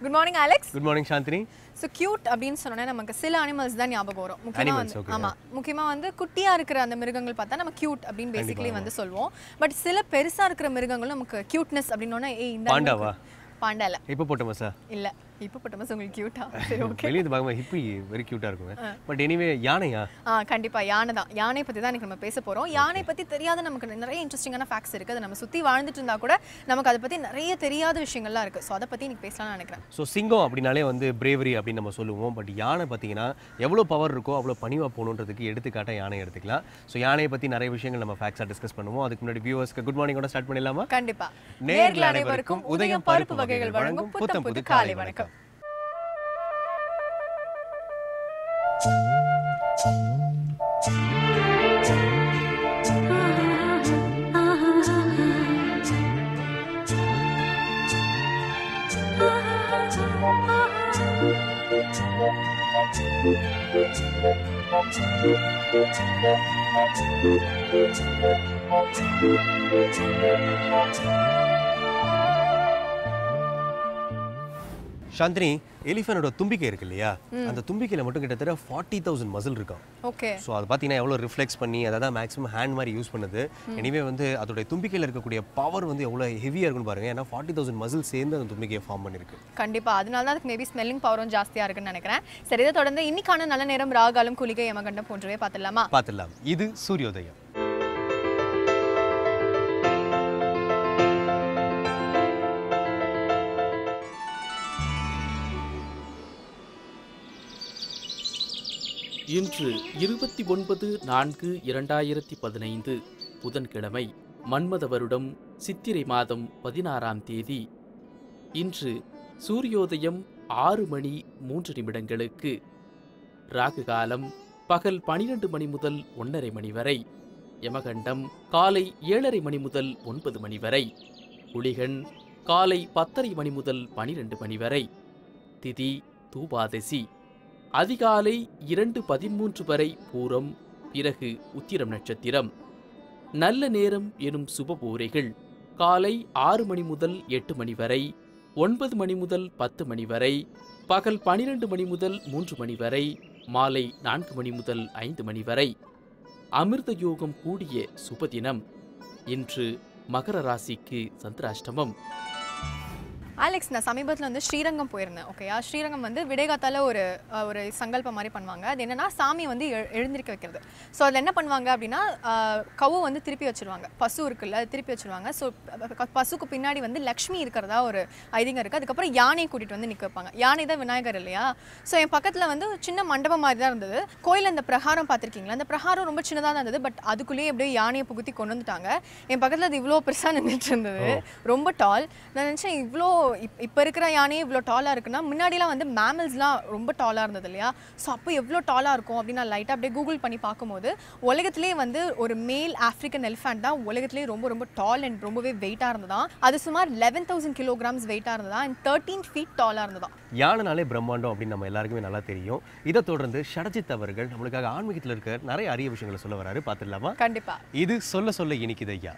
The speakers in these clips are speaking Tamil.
Good morning Alex good morning Chandini so cute அப்படின்னு சொன்னோன்னே நமக்கு சில அனிமல்ஸ் தான் ஞாபகம் வரும் முக்கியமாக Animals, வந்து okay. ஆமா முக்கியமா வந்து குட்டியா இருக்கிற அந்த மிருகங்கள் பார்த்தா நம்ம கியூட் அப்படின்னு பேசிக்கலி வந்து சொல்லுவோம் பட் சில பெருசா இருக்கிற மிருகங்களும் நமக்கு கியூட்னஸ் அப்படின்னோன்னா ஏய் இந்த பாண்டாவா? பாண்டா இல்ல இப்போ போட்டோமா சார் இல்ல இப்போ பட்டமஸ் உங்களுக்கு கியூட்டா சரி ஓகே வெளியே பார்க்கும்போது ஹிப்பி வெரி க்யூட்டாக இருக்குங்க பட் எனிவே யானையா ஆ கண்டிப்பா யானை தான் யானை பத்தி தான் இன்னைக்கு நம்ம பேச போறோம் யானை பத்தி தெரியாத நமக்கு நிறைய இன்ட்ரெஸ்டிங்கான ஃபேக்ட்ஸ் இருக்கு அதை நம்ம சுத்தி வாழ்ந்துட்டு இருந்தா கூட நமக்கு அதை பத்தி நிறைய தெரியாத விஷயங்கள்லாம் இருக்கு ஸோ அதை பத்தி இன்னைக்கு பேசலாம்னு நினைக்கிறேன் ஸோ சிங்கம் அப்படின்னாலே வந்து பிரேவரி அப்படின்னு நம்ம சொல்லுவோம் பட் யானை பார்த்தீங்கன்னா எவ்வளோ பவர் இருக்கோ அவ்வளோ பணிவாக போகணுன்றதுக்கு எடுத்துக்காட்ட யானை எடுத்துக்கலாம் ஸோ யானையை பற்றி நிறைய விஷயங்கள் நம்ம ஃபேக்ஸாக டிஸ்கஸ் பண்ணுவோம் அதுக்கு முன்னாடி வியூவர்ஸ்க்கு குட் மார்னிங்கோட ஸ்டார்ட் பண்ணிடலாமா கண்டிப்பா நேயர்கள் நேர்கள் அனைவருக்கும் அனைவருக்கும் உதயம் பருப்பு வகைகள் வழங்கும் புத்தம் புது காலை வணக்கம் சாந்தினி எலிஃபனோட தும்பிக்கை இருக்கு இல்லையா அந்த தும்பிக்கையில் மட்டும் கிட்டத்தட்ட ஃபார்ட்டி தௌசண்ட் மசில் இருக்கும் ஓகே ஸோ அது பார்த்தீங்கன்னா எவ்வளோ ரிஃப்ளெக்ஸ் பண்ணி அதை தான் மேக்ஸிமம் ஹேண்ட் மாதிரி யூஸ் பண்ணுது எனிவே வந்து அதோட தும்பிக்கையில் இருக்கக்கூடிய பவர் வந்து எவ்வளோ ஹெவியாக இருக்குன்னு பாருங்க ஏன்னா ஃபார்ட்டி தௌசண்ட் மசில் சேர்ந்து அந்த தும்பிக்கையை ஃபார்ம் பண்ணியிருக்கு கண்டிப்பா அதனால தான் அதுக்கு மேபி ஸ்மெல்லிங் பவரும் ஜாஸ்தியா இருக்குன்னு நினைக்கிறேன் சரி இதை தொடர்ந்து இன்னைக்கான நல்ல நேரம் ராகாலம் குளிகை யமகண்டம் போன்றவே பார்த்துடலாமா பார்த்துடலாம் இது சூரியோதயம் இன்று இருபத்தி ஒன்பது நான்கு இரண்டாயிரத்தி பதினைந்து புதன்கிழமை மன்மத வருடம் சித்திரை மாதம் பதினாறாம் தேதி இன்று சூரியோதயம் ஆறு மணி மூன்று நிமிடங்களுக்கு ராகு காலம் பகல் பனிரெண்டு மணி முதல் ஒன்றரை மணி வரை யமகண்டம் காலை ஏழரை மணி முதல் ஒன்பது மணி வரை குளிகன் காலை பத்தரை மணி முதல் பனிரெண்டு மணி வரை திதி தூபாதசி அதிகாலை இரண்டு பதிமூன்று வரை பூரம் பிறகு உத்திரம் நட்சத்திரம் நல்ல நேரம் எனும் சுபபூரைகள் காலை ஆறு மணி முதல் எட்டு மணி வரை ஒன்பது மணி முதல் பத்து மணி வரை பகல் பனிரெண்டு மணி முதல் மூன்று மணி வரை மாலை நான்கு மணி முதல் ஐந்து மணி வரை அமிர்த யோகம் கூடிய சுபதினம் இன்று மகர ராசிக்கு சந்திராஷ்டமம் அலெக்ஸ் நான் சமீபத்தில் வந்து ஸ்ரீரங்கம் போயிருந்தேன் ஓகேயா ஸ்ரீரங்கம் வந்து விடைகாத்தால ஒரு அஹ், ஒரு சங்கல்பம் மாதிரி பண்ணுவாங்க அது என்னன்னா சாமி வந்து எழு- எழுந்திருக்க வைக்கிறது ஸோ அதில் என்ன பண்ணுவாங்க அப்படின்னா அஹ், கவு வந்து திருப்பி வச்சிருவாங்க பசு இருக்குல்ல அது திருப்பி வச்சிருவாங்க ஸோ பசுக்கு பின்னாடி வந்து லக்ஷ்மி இருக்கிறதா ஒரு ஐதீகம் இருக்குது அதுக்கப்புறம் யானையை கூட்டிகிட்டு வந்து நிற்க வைப்பாங்க யானை தான் விநாயகர் இல்லையா ஸோ என் பக்கத்தில் வந்து ஒரு சின்ன மண்டபம் மாதிரி தான் இருந்தது கோயில் அந்த பிரகாரம் பார்த்துருக்கீங்களா அந்த பிரகாரம் ரொம்ப சின்னதாக தான் இருந்தது பட் அதுக்குள்ளேயே எப்படியோ யானையை புகுத்தி கொண்டு வந்துட்டாங்க என் பக்கத்தில் அது இவ்வளோ பெருசாக நின்றுட்டு இருந்தது ரொம்ப டால் நான் நினச்சேன் இவ்வளோ இப் இப்போ இருக்கிற யானையே இவ்வளோ டாலாக இருக்குன்னா முன்னாடிலாம் வந்து மேமல்ஸ்லாம் ரொம்ப டாலாக இருந்தது இல்லையா ஸோ அப்போ எவ்வளோ டாலாக இருக்கும் அப்படின்னு நான் லைட்டாக அப்படியே கூகுள் பண்ணி பார்க்கும்போது உலகத்திலே வந்து ஒரு மேல் ஆஃப்ரிக்கன் எலிஃபண்ட் தான் உலகத்திலே ரொம்ப ரொம்ப டால் அண்ட் ரொம்பவே வெயிட்டாக இருந்ததாம் அது சுமார் லெவன் தௌசண்ட் கிலோகிராம்ஸ் வெயிட்டாக இருந்ததா அண்ட் தேர்ட்டீன் ஃபீட் டாலாக இருந்ததாம் யானைனாலே பிரம்மாண்டம் அப்படின்னு நம்ம எல்லாருக்குமே நல்லா தெரியும் இதை தொடர்ந்து ஷடஜித் அவர்கள் நம்மளுக்காக ஆன்மீகத்தில் இருக்க நிறைய அரிய விஷயங்களை சொல்ல வராரு பார்த்துடலாமா கண்டிப்பாக இது சொல்ல சொல்ல இனிக்குது ஐயா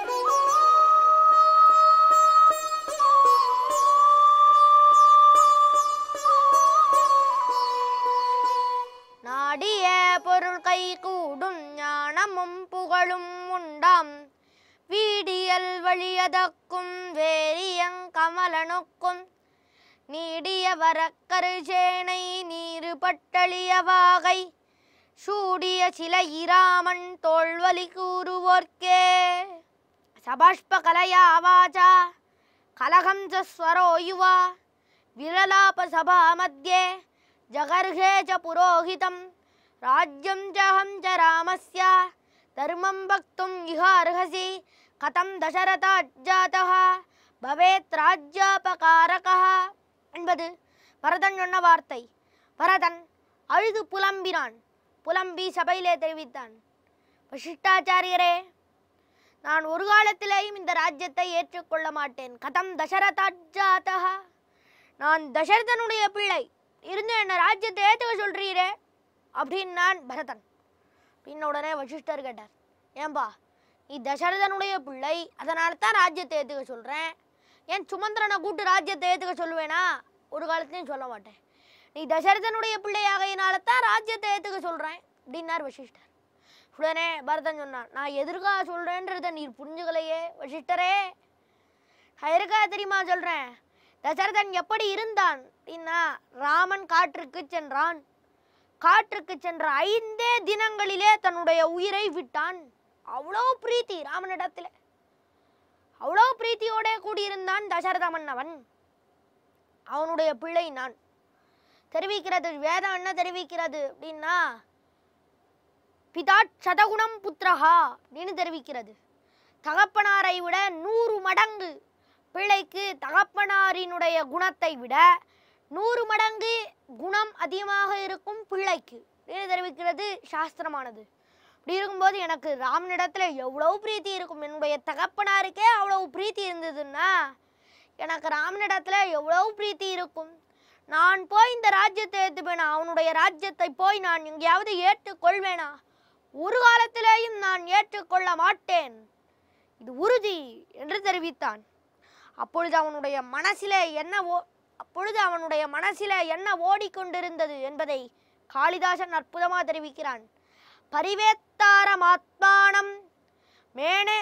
நாடிய பொருள் கை கூடும் ஞானமும் புகழும் உண்டாம் வீடியல் வழியதக்கும் வேரியங் கமலனுக்கும் நீடிய வரக்கரு சேனை நீரு பட்டளிய வாகை சூடிய சில இராமன் தோல்வலி கூறுவோர்க்கே சபாஷ்ப கலயா வாச்சா கலகம் ஸ்வரோ யுவா விரலாப சபா மத்தியே जगर्हे च पुरोहितं राज्यं च अहं च रामस्य धर्मं वक्तुम् इहार्हसि कथं दशरथाज्जातः பவேத் ராஜ்யாபகாரகா என்பது பரதன் சொன்ன வார்த்தை பரதன் அழுது புலம்பினான் புலம்பி சபையிலே தெரிவித்தான் வசிஷ்டாச்சாரியரே நான் ஒரு காலத்திலேயும் இந்த ராஜ்யத்தை ஏற்றுக்கொள்ள மாட்டேன் கதம் தசரதாஜாதா நான் தசரதனுடைய பிள்ளை இருந்து என்ன ராஜ்யத்தை ஏற்றுக்க சொல்றீரே அப்படின்னு நான் பரதன் பின்ன உடனே வசிஷ்டர் கேட்டார் ஏன்பா நீ தசரதனுடைய பிள்ளை அதனால தான் ராஜ்யத்தை ஏற்றுக்க சொல்கிறேன் ஏன் சுமந்திரனை கூட்டு ராஜ்யத்தை ஏற்றுக்க சொல்லுவேனா ஒரு காலத்துலையும் சொல்ல மாட்டேன் நீ தசரதனுடைய பிள்ளையாகையினால தான் ராஜ்யத்தை ஏற்றுக்க சொல்கிறேன் அப்படின்னார் வசிஷ்டர் உடனே பரதன் சொன்னான் நான் எதிர்கா சொல்கிறேன்றதை நீர் புரிஞ்சுக்கலையே வசிஷ்டரே நான் எதுக்கா தெரியுமா சொல்கிறேன் தசரதன் எப்படி இருந்தான் அப்படின்னா ராமன் காற்றுக்கு சென்றான் காற்றுக்கு சென்ற ஐந்தே தினங்களிலே தன்னுடைய உயிரை விட்டான் அவ்வளோ பிரீத்தி ராமனிடத்தில் அவ்வளோ பிரீத்தியோட கூடியிருந்தான் தசரத மன்னவன் அவனுடைய பிள்ளை நான் தெரிவிக்கிறது வேதம் என்ன தெரிவிக்கிறது அப்படின்னா பிதா சதகுணம் புத்திரஹா அப்படின்னு தெரிவிக்கிறது தகப்பனாரை விட நூறு மடங்கு பிள்ளைக்கு தகப்பனாரினுடைய குணத்தை விட நூறு மடங்கு குணம் அதிகமாக இருக்கும் பிள்ளைக்கு அப்படின்னு தெரிவிக்கிறது சாஸ்திரமானது இப்படி இருக்கும்போது எனக்கு ராமனிடத்துல எவ்வளவு பிரீத்தி இருக்கும் என்னுடைய தகப்பனாருக்கே அவ்வளவு பிரீத்தி இருந்ததுன்னா எனக்கு ராமனிடத்துல எவ்வளவு பிரீத்தி இருக்கும் நான் போய் இந்த ராஜ்யத்தை ஏற்றுப்பேனா அவனுடைய ராஜ்யத்தை போய் நான் எங்கேயாவது ஏற்றுக்கொள்வேனா ஒரு காலத்திலேயும் நான் ஏற்றுக்கொள்ள மாட்டேன் இது உறுதி என்று தெரிவித்தான் அப்பொழுது அவனுடைய மனசிலே என்ன ஓ அப்பொழுது அவனுடைய மனசிலே என்ன ஓடிக்கொண்டிருந்தது என்பதை காளிதாசன் அற்புதமாக தெரிவிக்கிறான் பரிவேத்தாரமாத்மானம் மேனே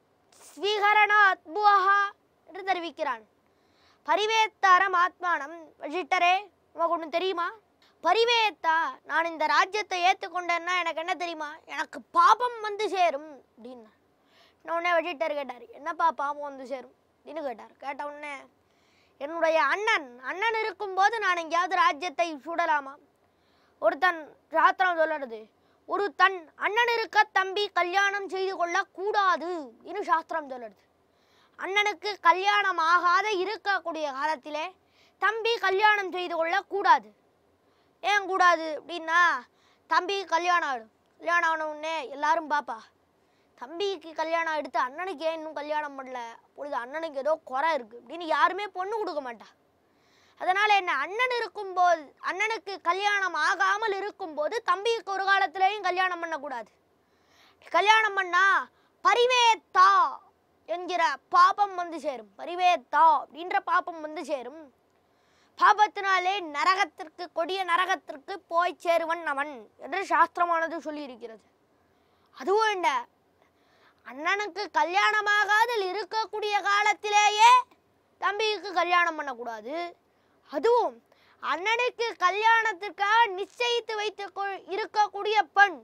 ஸ்வீகரண அத்புவஹா என்று தெரிவிக்கிறான் பரிவேத்தாரம் ஆத்மானம் வசிட்டரே உனக்கு ஒன்று தெரியுமா பரிவேத்தா நான் இந்த ராஜ்யத்தை ஏற்றுக்கொண்டேன்னா எனக்கு என்ன தெரியுமா எனக்கு பாபம் வந்து சேரும் அப்படின்னு உடனே வசிட்டர் கேட்டார் என்னப்பா பாபம் வந்து சேரும் அப்படின்னு கேட்டார் கேட்ட உடனே என்னுடைய அண்ணன் அண்ணன் இருக்கும்போது நான் எங்கேயாவது ராஜ்யத்தை சுடலாமா ஒருத்தன் சாத்திரம் சொல்லுறது ஒரு தன் அண்ணன் இருக்க தம்பி கல்யாணம் செய்து கொள்ள கூடாது இன்னும் சாஸ்திரம் சொல்லுறது அண்ணனுக்கு கல்யாணம் ஆகாத இருக்கக்கூடிய காலத்திலே தம்பி கல்யாணம் செய்து கொள்ள கூடாது ஏன் கூடாது அப்படின்னா தம்பி கல்யாணம் ஆகிடும் கல்யாணம் ஆன உடனே எல்லாரும் பாப்பா தம்பிக்கு கல்யாணம் எடுத்து அண்ணனுக்கு ஏன் இன்னும் கல்யாணம் பண்ணல பொழுது அண்ணனுக்கு ஏதோ குறை இருக்கு அப்படின்னு யாருமே பொண்ணு கொடுக்க மாட்டா அதனால என்ன அண்ணன் இருக்கும்போது அண்ணனுக்கு கல்யாணம் ஆகாமல் இருக்கும்போது தம்பிக்கு ஒரு காலத்திலேயும் கல்யாணம் பண்ணக்கூடாது கல்யாணம் பண்ணா பரிவேத்தா என்கிற பாபம் வந்து சேரும் பரிவேத்தா அப்படின்ற பாபம் வந்து சேரும் பாபத்தினாலே நரகத்திற்கு கொடிய நரகத்திற்கு போய் சேருவன் அவன் என்று சாஸ்திரமானது சொல்லியிருக்கிறது அதுவும் என்ன அண்ணனுக்கு கல்யாணமாகாதல் இருக்கக்கூடிய காலத்திலேயே தம்பிக்கு கல்யாணம் பண்ணக்கூடாது அதுவும் அண்ணனுக்கு கல்யாணத்திற்காக நிச்சயித்து வைத்து கொ- இருக்கக்கூடிய பெண்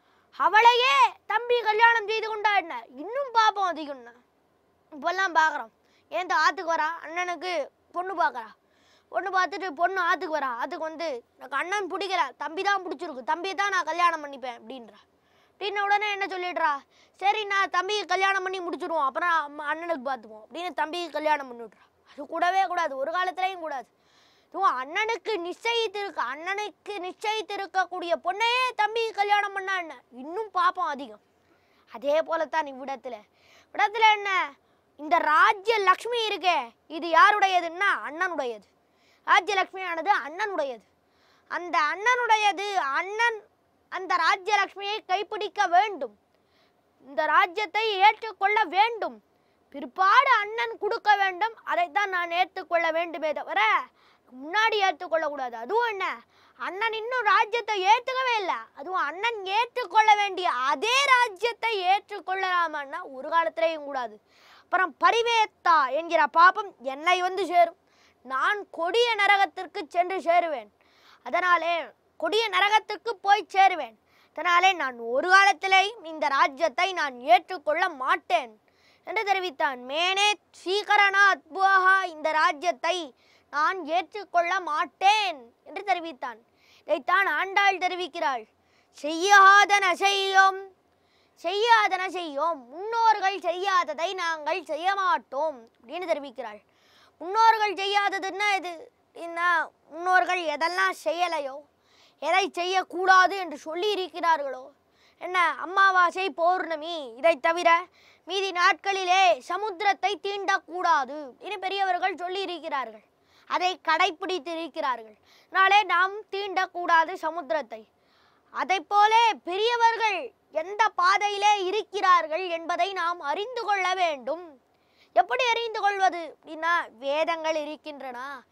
அவளையே தம்பி கல்யாணம் செய்து கொண்டா என்ன இன்னும் பாப்போம் அதிகம்னா இப்பெல்லாம் பார்க்குறோம் ஏன் ஆற்றுக்கு வரா அண்ணனுக்கு பொண்ணு பார்க்குறா பொண்ணு பார்த்துட்டு பொண்ணு ஆற்றுக்கு வரா ஆற்றுக்கு வந்து எனக்கு அண்ணன் பிடிக்கல தம்பி தான் பிடிச்சிருக்கு தம்பியை தான் நான் கல்யாணம் பண்ணிப்பேன் அப்படின்றா அப்படின்ன உடனே என்ன சொல்லிடுறா சரி நான் தம்பிக்கு கல்யாணம் பண்ணி முடிச்சிடுவோம் அப்புறம் அம்மா- அண்ணனுக்கு பார்த்துப்போம் அப்படின்னு தம்பிக்கு கல்யாணம் பண்ணி விட்றா அது கூடவே கூடாது ஒரு காலத்துலேயும் கூடாது இதுவும் அண்ணனுக்கு நிச்சயித்திருக்க அண்ணனுக்கு நிச்சயித்திருக்கக்கூடிய பொண்ணையே தம்பிக்கு கல்யாணம் பண்ணா என்ன இன்னும் பாப்பம் அதிகம் அதே போலத்தான் இவ்விடத்துல விடத்துல என்ன இந்த ராஜ்ய லக்ஷ்மி இருக்கே இது யாருடையதுன்னா அண்ணனுடையது ராஜ்ய லக்ஷ்மியானது அண்ணனுடையது அந்த அண்ணனுடையது அண்ணன் அந்த ராஜ்ய லக்ஷ்மியை கைப்பிடிக்க வேண்டும் இந்த ராஜ்யத்தை ஏற்றுக்கொள்ள வேண்டும் பிற்பாடு அண்ணன் கொடுக்க வேண்டும் அதைத்தான் நான் ஏற்றுக்கொள்ள வேண்டுமே தவிர முன்னாடி ஏற்றுக்கொள்ளக்கூடாது அதுவும் என்ன அண்ணன் இன்னும் ராஜ்யத்தை ஏற்றுக்கவே இல்லை அதுவும் அண்ணன் ஏற்றுக்கொள்ள வேண்டிய அதே ராஜ்யத்தை ஏற்றுக்கொள்ளலாமான்னா ஒரு காலத்திலேயும் கூடாது அப்புறம் பரிவேத்தா என்கிற பாபம் என்னை வந்து சேரும் நான் கொடிய நரகத்திற்கு சென்று சேருவேன் அதனாலே கொடிய நரகத்திற்கு போய் சேருவேன் அதனாலே நான் ஒரு காலத்திலேயும் இந்த ராஜ்யத்தை நான் ஏற்றுக்கொள்ள மாட்டேன் என்று தெரிவித்தான் மேனே சீகரணா அத்புவஹா இந்த ராஜ்யத்தை நான் ஏற்றுக்கொள்ள மாட்டேன் என்று தெரிவித்தான் இதைத்தான் ஆண்டாள் தெரிவிக்கிறாள் செய்யாதன செய்யோம் செய்யாதன செய்யோம் முன்னோர்கள் செய்யாததை நாங்கள் செய்ய மாட்டோம் அப்படின்னு தெரிவிக்கிறாள் முன்னோர்கள் செய்யாததுன்னா இது என்ன முன்னோர்கள் எதெல்லாம் செய்யலையோ எதை செய்யக்கூடாது என்று சொல்லி இருக்கிறார்களோ என்ன அமாவாசை பௌர்ணமி இதை தவிர மீதி நாட்களிலே சமுத்திரத்தை தீண்டக்கூடாது என்று பெரியவர்கள் சொல்லி இருக்கிறார்கள் அதை கடைப்பிடித்து இருக்கிறார்கள் நாளே நாம் தீண்டக்கூடாது சமுத்திரத்தை அதைப் போல பெரியவர்கள் எந்த பாதையிலே இருக்கிறார்கள் என்பதை நாம் அறிந்து கொள்ள வேண்டும் எப்படி அறிந்து கொள்வது அப்படின்னா வேதங்கள் இருக்கின்றன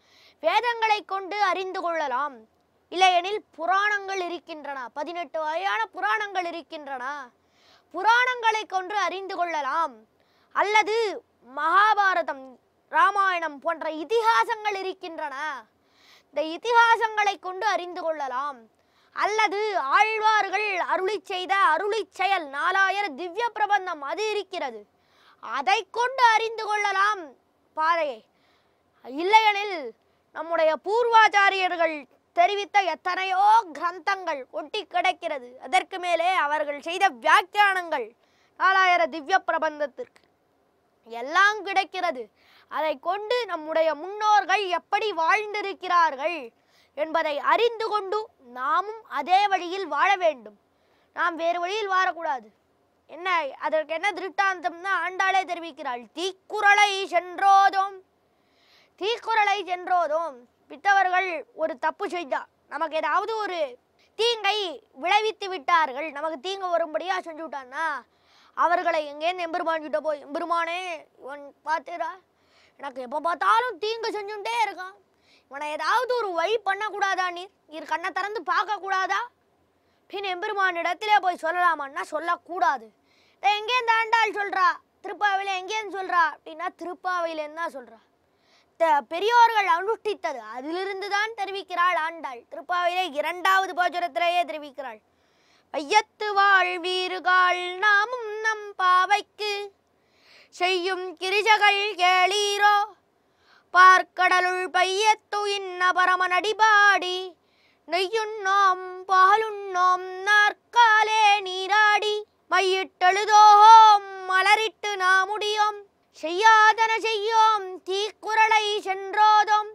வேதங்களை கொண்டு அறிந்து கொள்ளலாம் இல்லையெனில் புராணங்கள் இருக்கின்றன பதினெட்டு வகையான புராணங்கள் இருக்கின்றன புராணங்களை கொண்டு அறிந்து கொள்ளலாம் அல்லது மகாபாரதம் ராமாயணம் போன்ற இதிகாசங்கள் இருக்கின்றன இந்த இதிகாசங்களை கொண்டு அறிந்து கொள்ளலாம் அல்லது ஆழ்வார்கள் அருளி செய்த அருளி செயல் நாலாயிர திவ்ய பிரபந்தம் அது இருக்கிறது அதை கொண்டு அறிந்து கொள்ளலாம் பாதையை இல்லையெனில் நம்முடைய பூர்வாச்சாரியர்கள் தெரிவித்த எத்தனையோ கிரந்தங்கள் ஒட்டி கிடக்கிறது அதற்கு மேலே அவர்கள் செய்த வியாக்கியானங்கள் நாலாயிர திவ்ய பிரபந்தத்திற்கு எல்லாம் கிடைக்கிறது அதை கொண்டு நம்முடைய முன்னோர்கள் எப்படி வாழ்ந்திருக்கிறார்கள் என்பதை அறிந்து கொண்டு நாமும் அதே வழியில் வாழ வேண்டும் நாம் வேறு வழியில் வாழக்கூடாது என்ன அதற்கு என்ன திருட்டாந்தம்னா ஆண்டாளே தெரிவிக்கிறாள் தீக்குறளை சென்றோதோம் தீக்குறளை சென்றோதோம் பித்தவர்கள் ஒரு தப்பு செய்தார் நமக்கு ஏதாவது ஒரு தீங்கை விளைவித்து விட்டார்கள் நமக்கு தீங்கு வரும்படியா செஞ்சு விட்டான்னா அவர்களை எங்கேருந்து எம்பெருமான் கிட்ட போய் எம்பெருமானே இவன் பார்த்துடா எனக்கு எப்போ பார்த்தாலும் தீங்கு செஞ்சுட்டே இருக்கான் இவனை ஏதாவது ஒரு வழி பண்ணக்கூடாதா நீர் நீர் கண்ணை திறந்து பார்க்கக்கூடாதா பின் எம்பெருமான் இடத்திலே போய் சொல்லலாமான்னா சொல்லக்கூடாது இதை எங்கேருந்து ஆண்டாள் சொல்றா திருப்பாவையில் எங்கேருந்து சொல்றா அப்படின்னா திருப்பாவையிலேருந்து தான் சொல்றா த- பெரியோர்கள் அனுஷ்டித்தது அதிலிருந்து தான் தெரிவிக்கிறாள் ஆண்டாள் திருப்பாவையிலே இரண்டாவது போஜனத்திலேயே தெரிவிக்கிறாள் ஐயத்து வாழ்வீர்கள் நாமும் நம் பாவைக்கு செய்யும் கிரிஜகள் கேளீரோ பார்க்கடலுள் பையத்து இன்ன பரமனடிபாடி நெய்யுண்ணோம் பாலுண்ணோம் நாற்காலே நீராடி மையிட்டெழுதோம் மலரிட்டு நாமுடியோம் செய்யாதன செய்யோம் தீக்குறளை சென்றோதோம்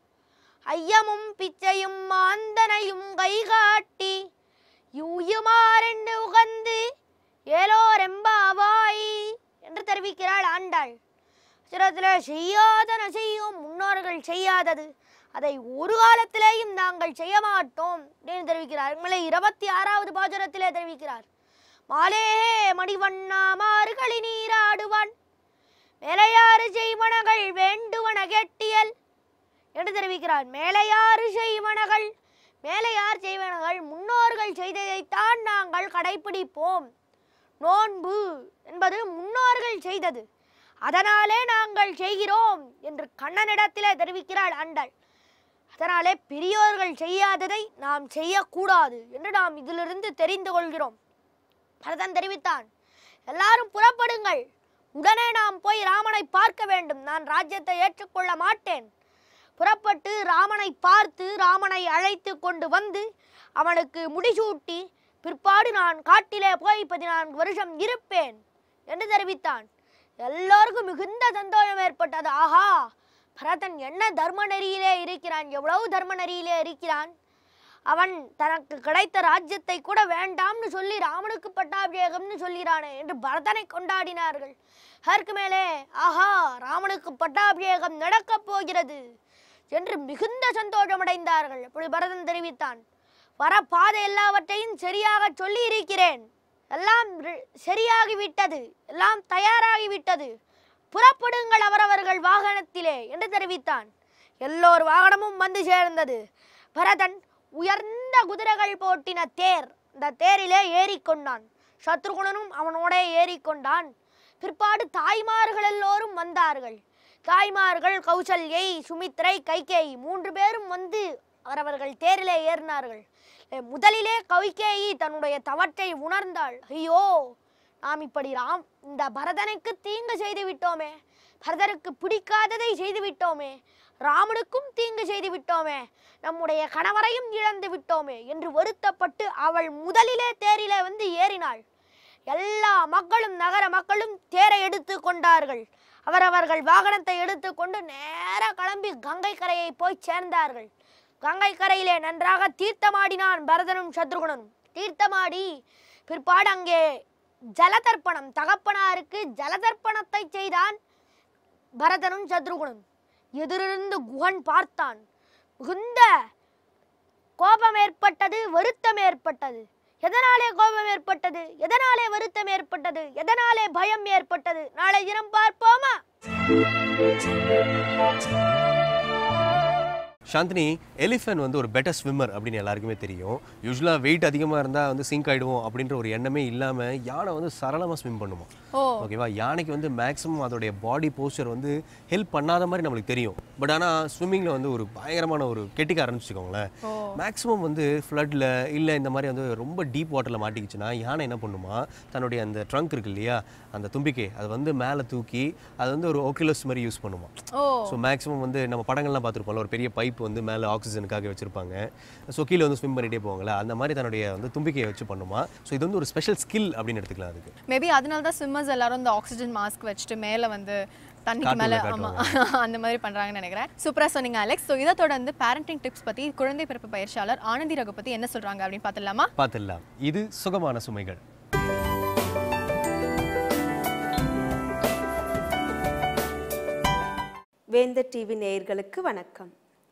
ஐயமும் பிச்சையும் மாந்தனையும் கைகாட்டி யூயுமாரென்று உகந்து ஏலோரெம்பாவாய் என்று தெரிவிக்கிறாள் ஆண்டாள் சிரத்தில் செய்யாதன செய்யும் முன்னோர்கள் செய்யாதது அதை ஒரு காலத்திலேயும் நாங்கள் செய்ய மாட்டோம் அப்படின்னு தெரிவிக்கிறார் உங்களை இருபத்தி ஆறாவது பாசுரத்திலே தெரிவிக்கிறார் மாலே மணிவண்ணா மாறுகளி நீராடுவான் மேலையாறு செய்வனகள் வேண்டுவன கெட்டியல் என்று தெரிவிக்கிறார் மேலையாறு செய்வனகள் மேலையார் செய்வனகள் முன்னோர்கள் செய்ததைத்தான் நாங்கள் கடைப்பிடிப்போம் நோன்பு என்பது முன்னோர்கள் செய்தது அதனாலே நாங்கள் செய்கிறோம் என்று கண்ணனிடத்திலே தெரிவிக்கிறாள் ஆண்டாள் அதனாலே பெரியோர்கள் செய்யாததை நாம் செய்யக்கூடாது என்று நாம் இதிலிருந்து தெரிந்து கொள்கிறோம் பரதன் தெரிவித்தான் எல்லாரும் புறப்படுங்கள் உடனே நாம் போய் ராமனை பார்க்க வேண்டும் நான் ராஜ்யத்தை ஏற்றுக்கொள்ள மாட்டேன் புறப்பட்டு ராமனை பார்த்து ராமனை அழைத்து கொண்டு வந்து அவனுக்கு முடிசூட்டி பிற்பாடு நான் காட்டிலே போய் பதினான்கு வருஷம் இருப்பேன் என்று தெரிவித்தான் எல்லோருக்கும் மிகுந்த சந்தோஷம் ஏற்பட்டது ஆஹா பரதன் என்ன தர்ம நெறியிலே இருக்கிறான் எவ்வளவு தர்ம நெறியிலே இருக்கிறான் அவன் தனக்கு கிடைத்த ராஜ்யத்தை கூட வேண்டாம்னு சொல்லி ராமனுக்கு பட்டாபிஷேகம்னு சொல்கிறானே என்று பரதனை கொண்டாடினார்கள் அதற்கு மேலே ஆஹா ராமனுக்கு பட்டாபிஷேகம் நடக்கப் போகிறது என்று மிகுந்த சந்தோஷமடைந்தார்கள் அப்படி பரதன் தெரிவித்தான் வர பாதை எல்லாவற்றையும் சரியாக சொல்லி இருக்கிறேன் எல்லாம் ரி- சரியாகிவிட்டது எல்லாம் தயாராகிவிட்டது புறப்படுங்கள் அவரவர்கள் வாகனத்திலே என்று தெரிவித்தான் எல்லோர் வாகனமும் வந்து சேர்ந்தது பரதன் உயர்ந்த குதிரைகள் போட்டின தேர் இந்த தேரிலே ஏறிக்கொண்டான் சத்ருகுணனும் அவனோட ஏறிக்கொண்டான் பிற்பாடு தாய்மார்கள் எல்லோரும் வந்தார்கள் தாய்மார்கள் கௌசல்யை சுமித்ரை கைகேயி மூன்று பேரும் வந்து அவரவர்கள் தேரிலே ஏறினார்கள் எ, முதலிலே கைகேயி தன்னுடைய தவற்றை உணர்ந்தாள் ஐயோ நாம் இப்படி ராம் இந்த பரதனுக்கு தீங்கு செய்து விட்டோமே பரதனுக்கு பிடிக்காததை செய்து விட்டோமே ராமனுக்கும் தீங்கு செய்து விட்டோமே நம்முடைய கணவரையும் இழந்து விட்டோமே என்று வருத்தப்பட்டு அவள் முதலிலே தேரிலே வந்து ஏறினாள் எல்லா மக்களும் நகர மக்களும் தேரை எடுத்து கொண்டார்கள் அவரவர்கள் வாகனத்தை எடுத்துக்கொண்டு நேர கிளம்பி கங்கை கரையை போய் சேர்ந்தார்கள் கங்கை கரையிலே நன்றாக தீர்த்தமாடினான் பரதனும் சத்ருகுணனும் தீர்த்தமாடி பிற்பாடு அங்கே ஜலதர்ப்பணம் தகப்பனாருக்கு ஜலதர்ப்பணத்தை செய்தான் பரதனும் சத்ருகுணனும் எதிரிருந்து குகன் பார்த்தான் மிகுந்த கோபம் ஏற்பட்டது வருத்தம் ஏற்பட்டது எதனாலே கோபம் ஏற்பட்டது எதனாலே வருத்தம் ஏற்பட்டது எதனாலே பயம் ஏற்பட்டது நாளை தினம் பார்ப்போமா சாந்தினி எலிஃபென்ட் வந்து ஒரு பெட்டர் ஸ்விம்மர் அப்படின்னு எல்லாருக்குமே தெரியும் யூஸ்வலாக வெயிட் அதிகமாக இருந்தால் வந்து சிங்க் ஆகிடுவோம் அப்படின்ற ஒரு எண்ணமே இல்லாமல் யானை வந்து சரளமாக ஸ்விம் பண்ணுமா ஓ ஓகேவா யானைக்கு வந்து மேக்ஸிமம் அதோடைய பாடி போஸ்டர் வந்து ஹெல்ப் பண்ணாத மாதிரி நம்மளுக்கு தெரியும் பட் ஆனால் ஸ்விம்மிங்கில் வந்து ஒரு பயங்கரமான ஒரு கெட்டிக்க ஆரம்பிச்சுக்கோங்களேன் ஓ மேக்ஸிமம் வந்து ஃப்ளட்டில் இல்லை இந்த மாதிரி வந்து ரொம்ப டீப் வாட்டரில் மாட்டிக்கிச்சுன்னா யானை என்ன பண்ணுமா தன்னுடைய அந்த ட்ரங்க் இருக்கு இல்லையா அந்த தும்பிக்கை அதை வந்து மேலே தூக்கி அது வந்து ஒரு ஓக்கிலஸ் மாதிரி யூஸ் பண்ணுமா ஓ ஸோ மேக்ஸிமம் வந்து நம்ம படங்கள்லாம் பார்த்துருப்போம்ல ஒரு பெரிய பைப் வந்து மேலே ஆக்சிஜனுக்காக வச்சிருப்பாங்க ஸோ கீழே வந்து ஸ்விம் பண்ணிட்டே போவாங்கல்ல அந்த மாதிரி தன்னுடைய வந்து தும்பிக்கையை வச்சு பண்ணுமா ஸோ இது வந்து ஒரு ஸ்பெஷல் ஸ்கில் அப்படின்னு எடுத்துக்கலாம் அதுக்கு மேபி அதனால தான் ஸ்விம்மர்ஸ் எல்லாரும் இந்த ஆக்சிஜன் மாஸ்க் வச்சுட்டு மேலே வந்து தண்ணிக்கு மேலே காட்டுல ஆமாம் அந்த மாதிரி பண்ணுறாங்கன்னு நினைக்கிறேன் சூப்பராக சொன்னீங்க அலெக்ஸ் ஸோ இதை தொடர்ந்து பேரண்டிங் டிப்ஸ் பற்றி குழந்தை பிறப்பு பயிற்சியாளர் ஆனந்தி ரகு பற்றி என்ன சொல்கிறாங்க அப்படின்னு பார்த்துடலாமா பார்த்துடலாம் இது சுகமான சுமைகள் வேந்தர் டிவி நேயர்களுக்கு வணக்கம்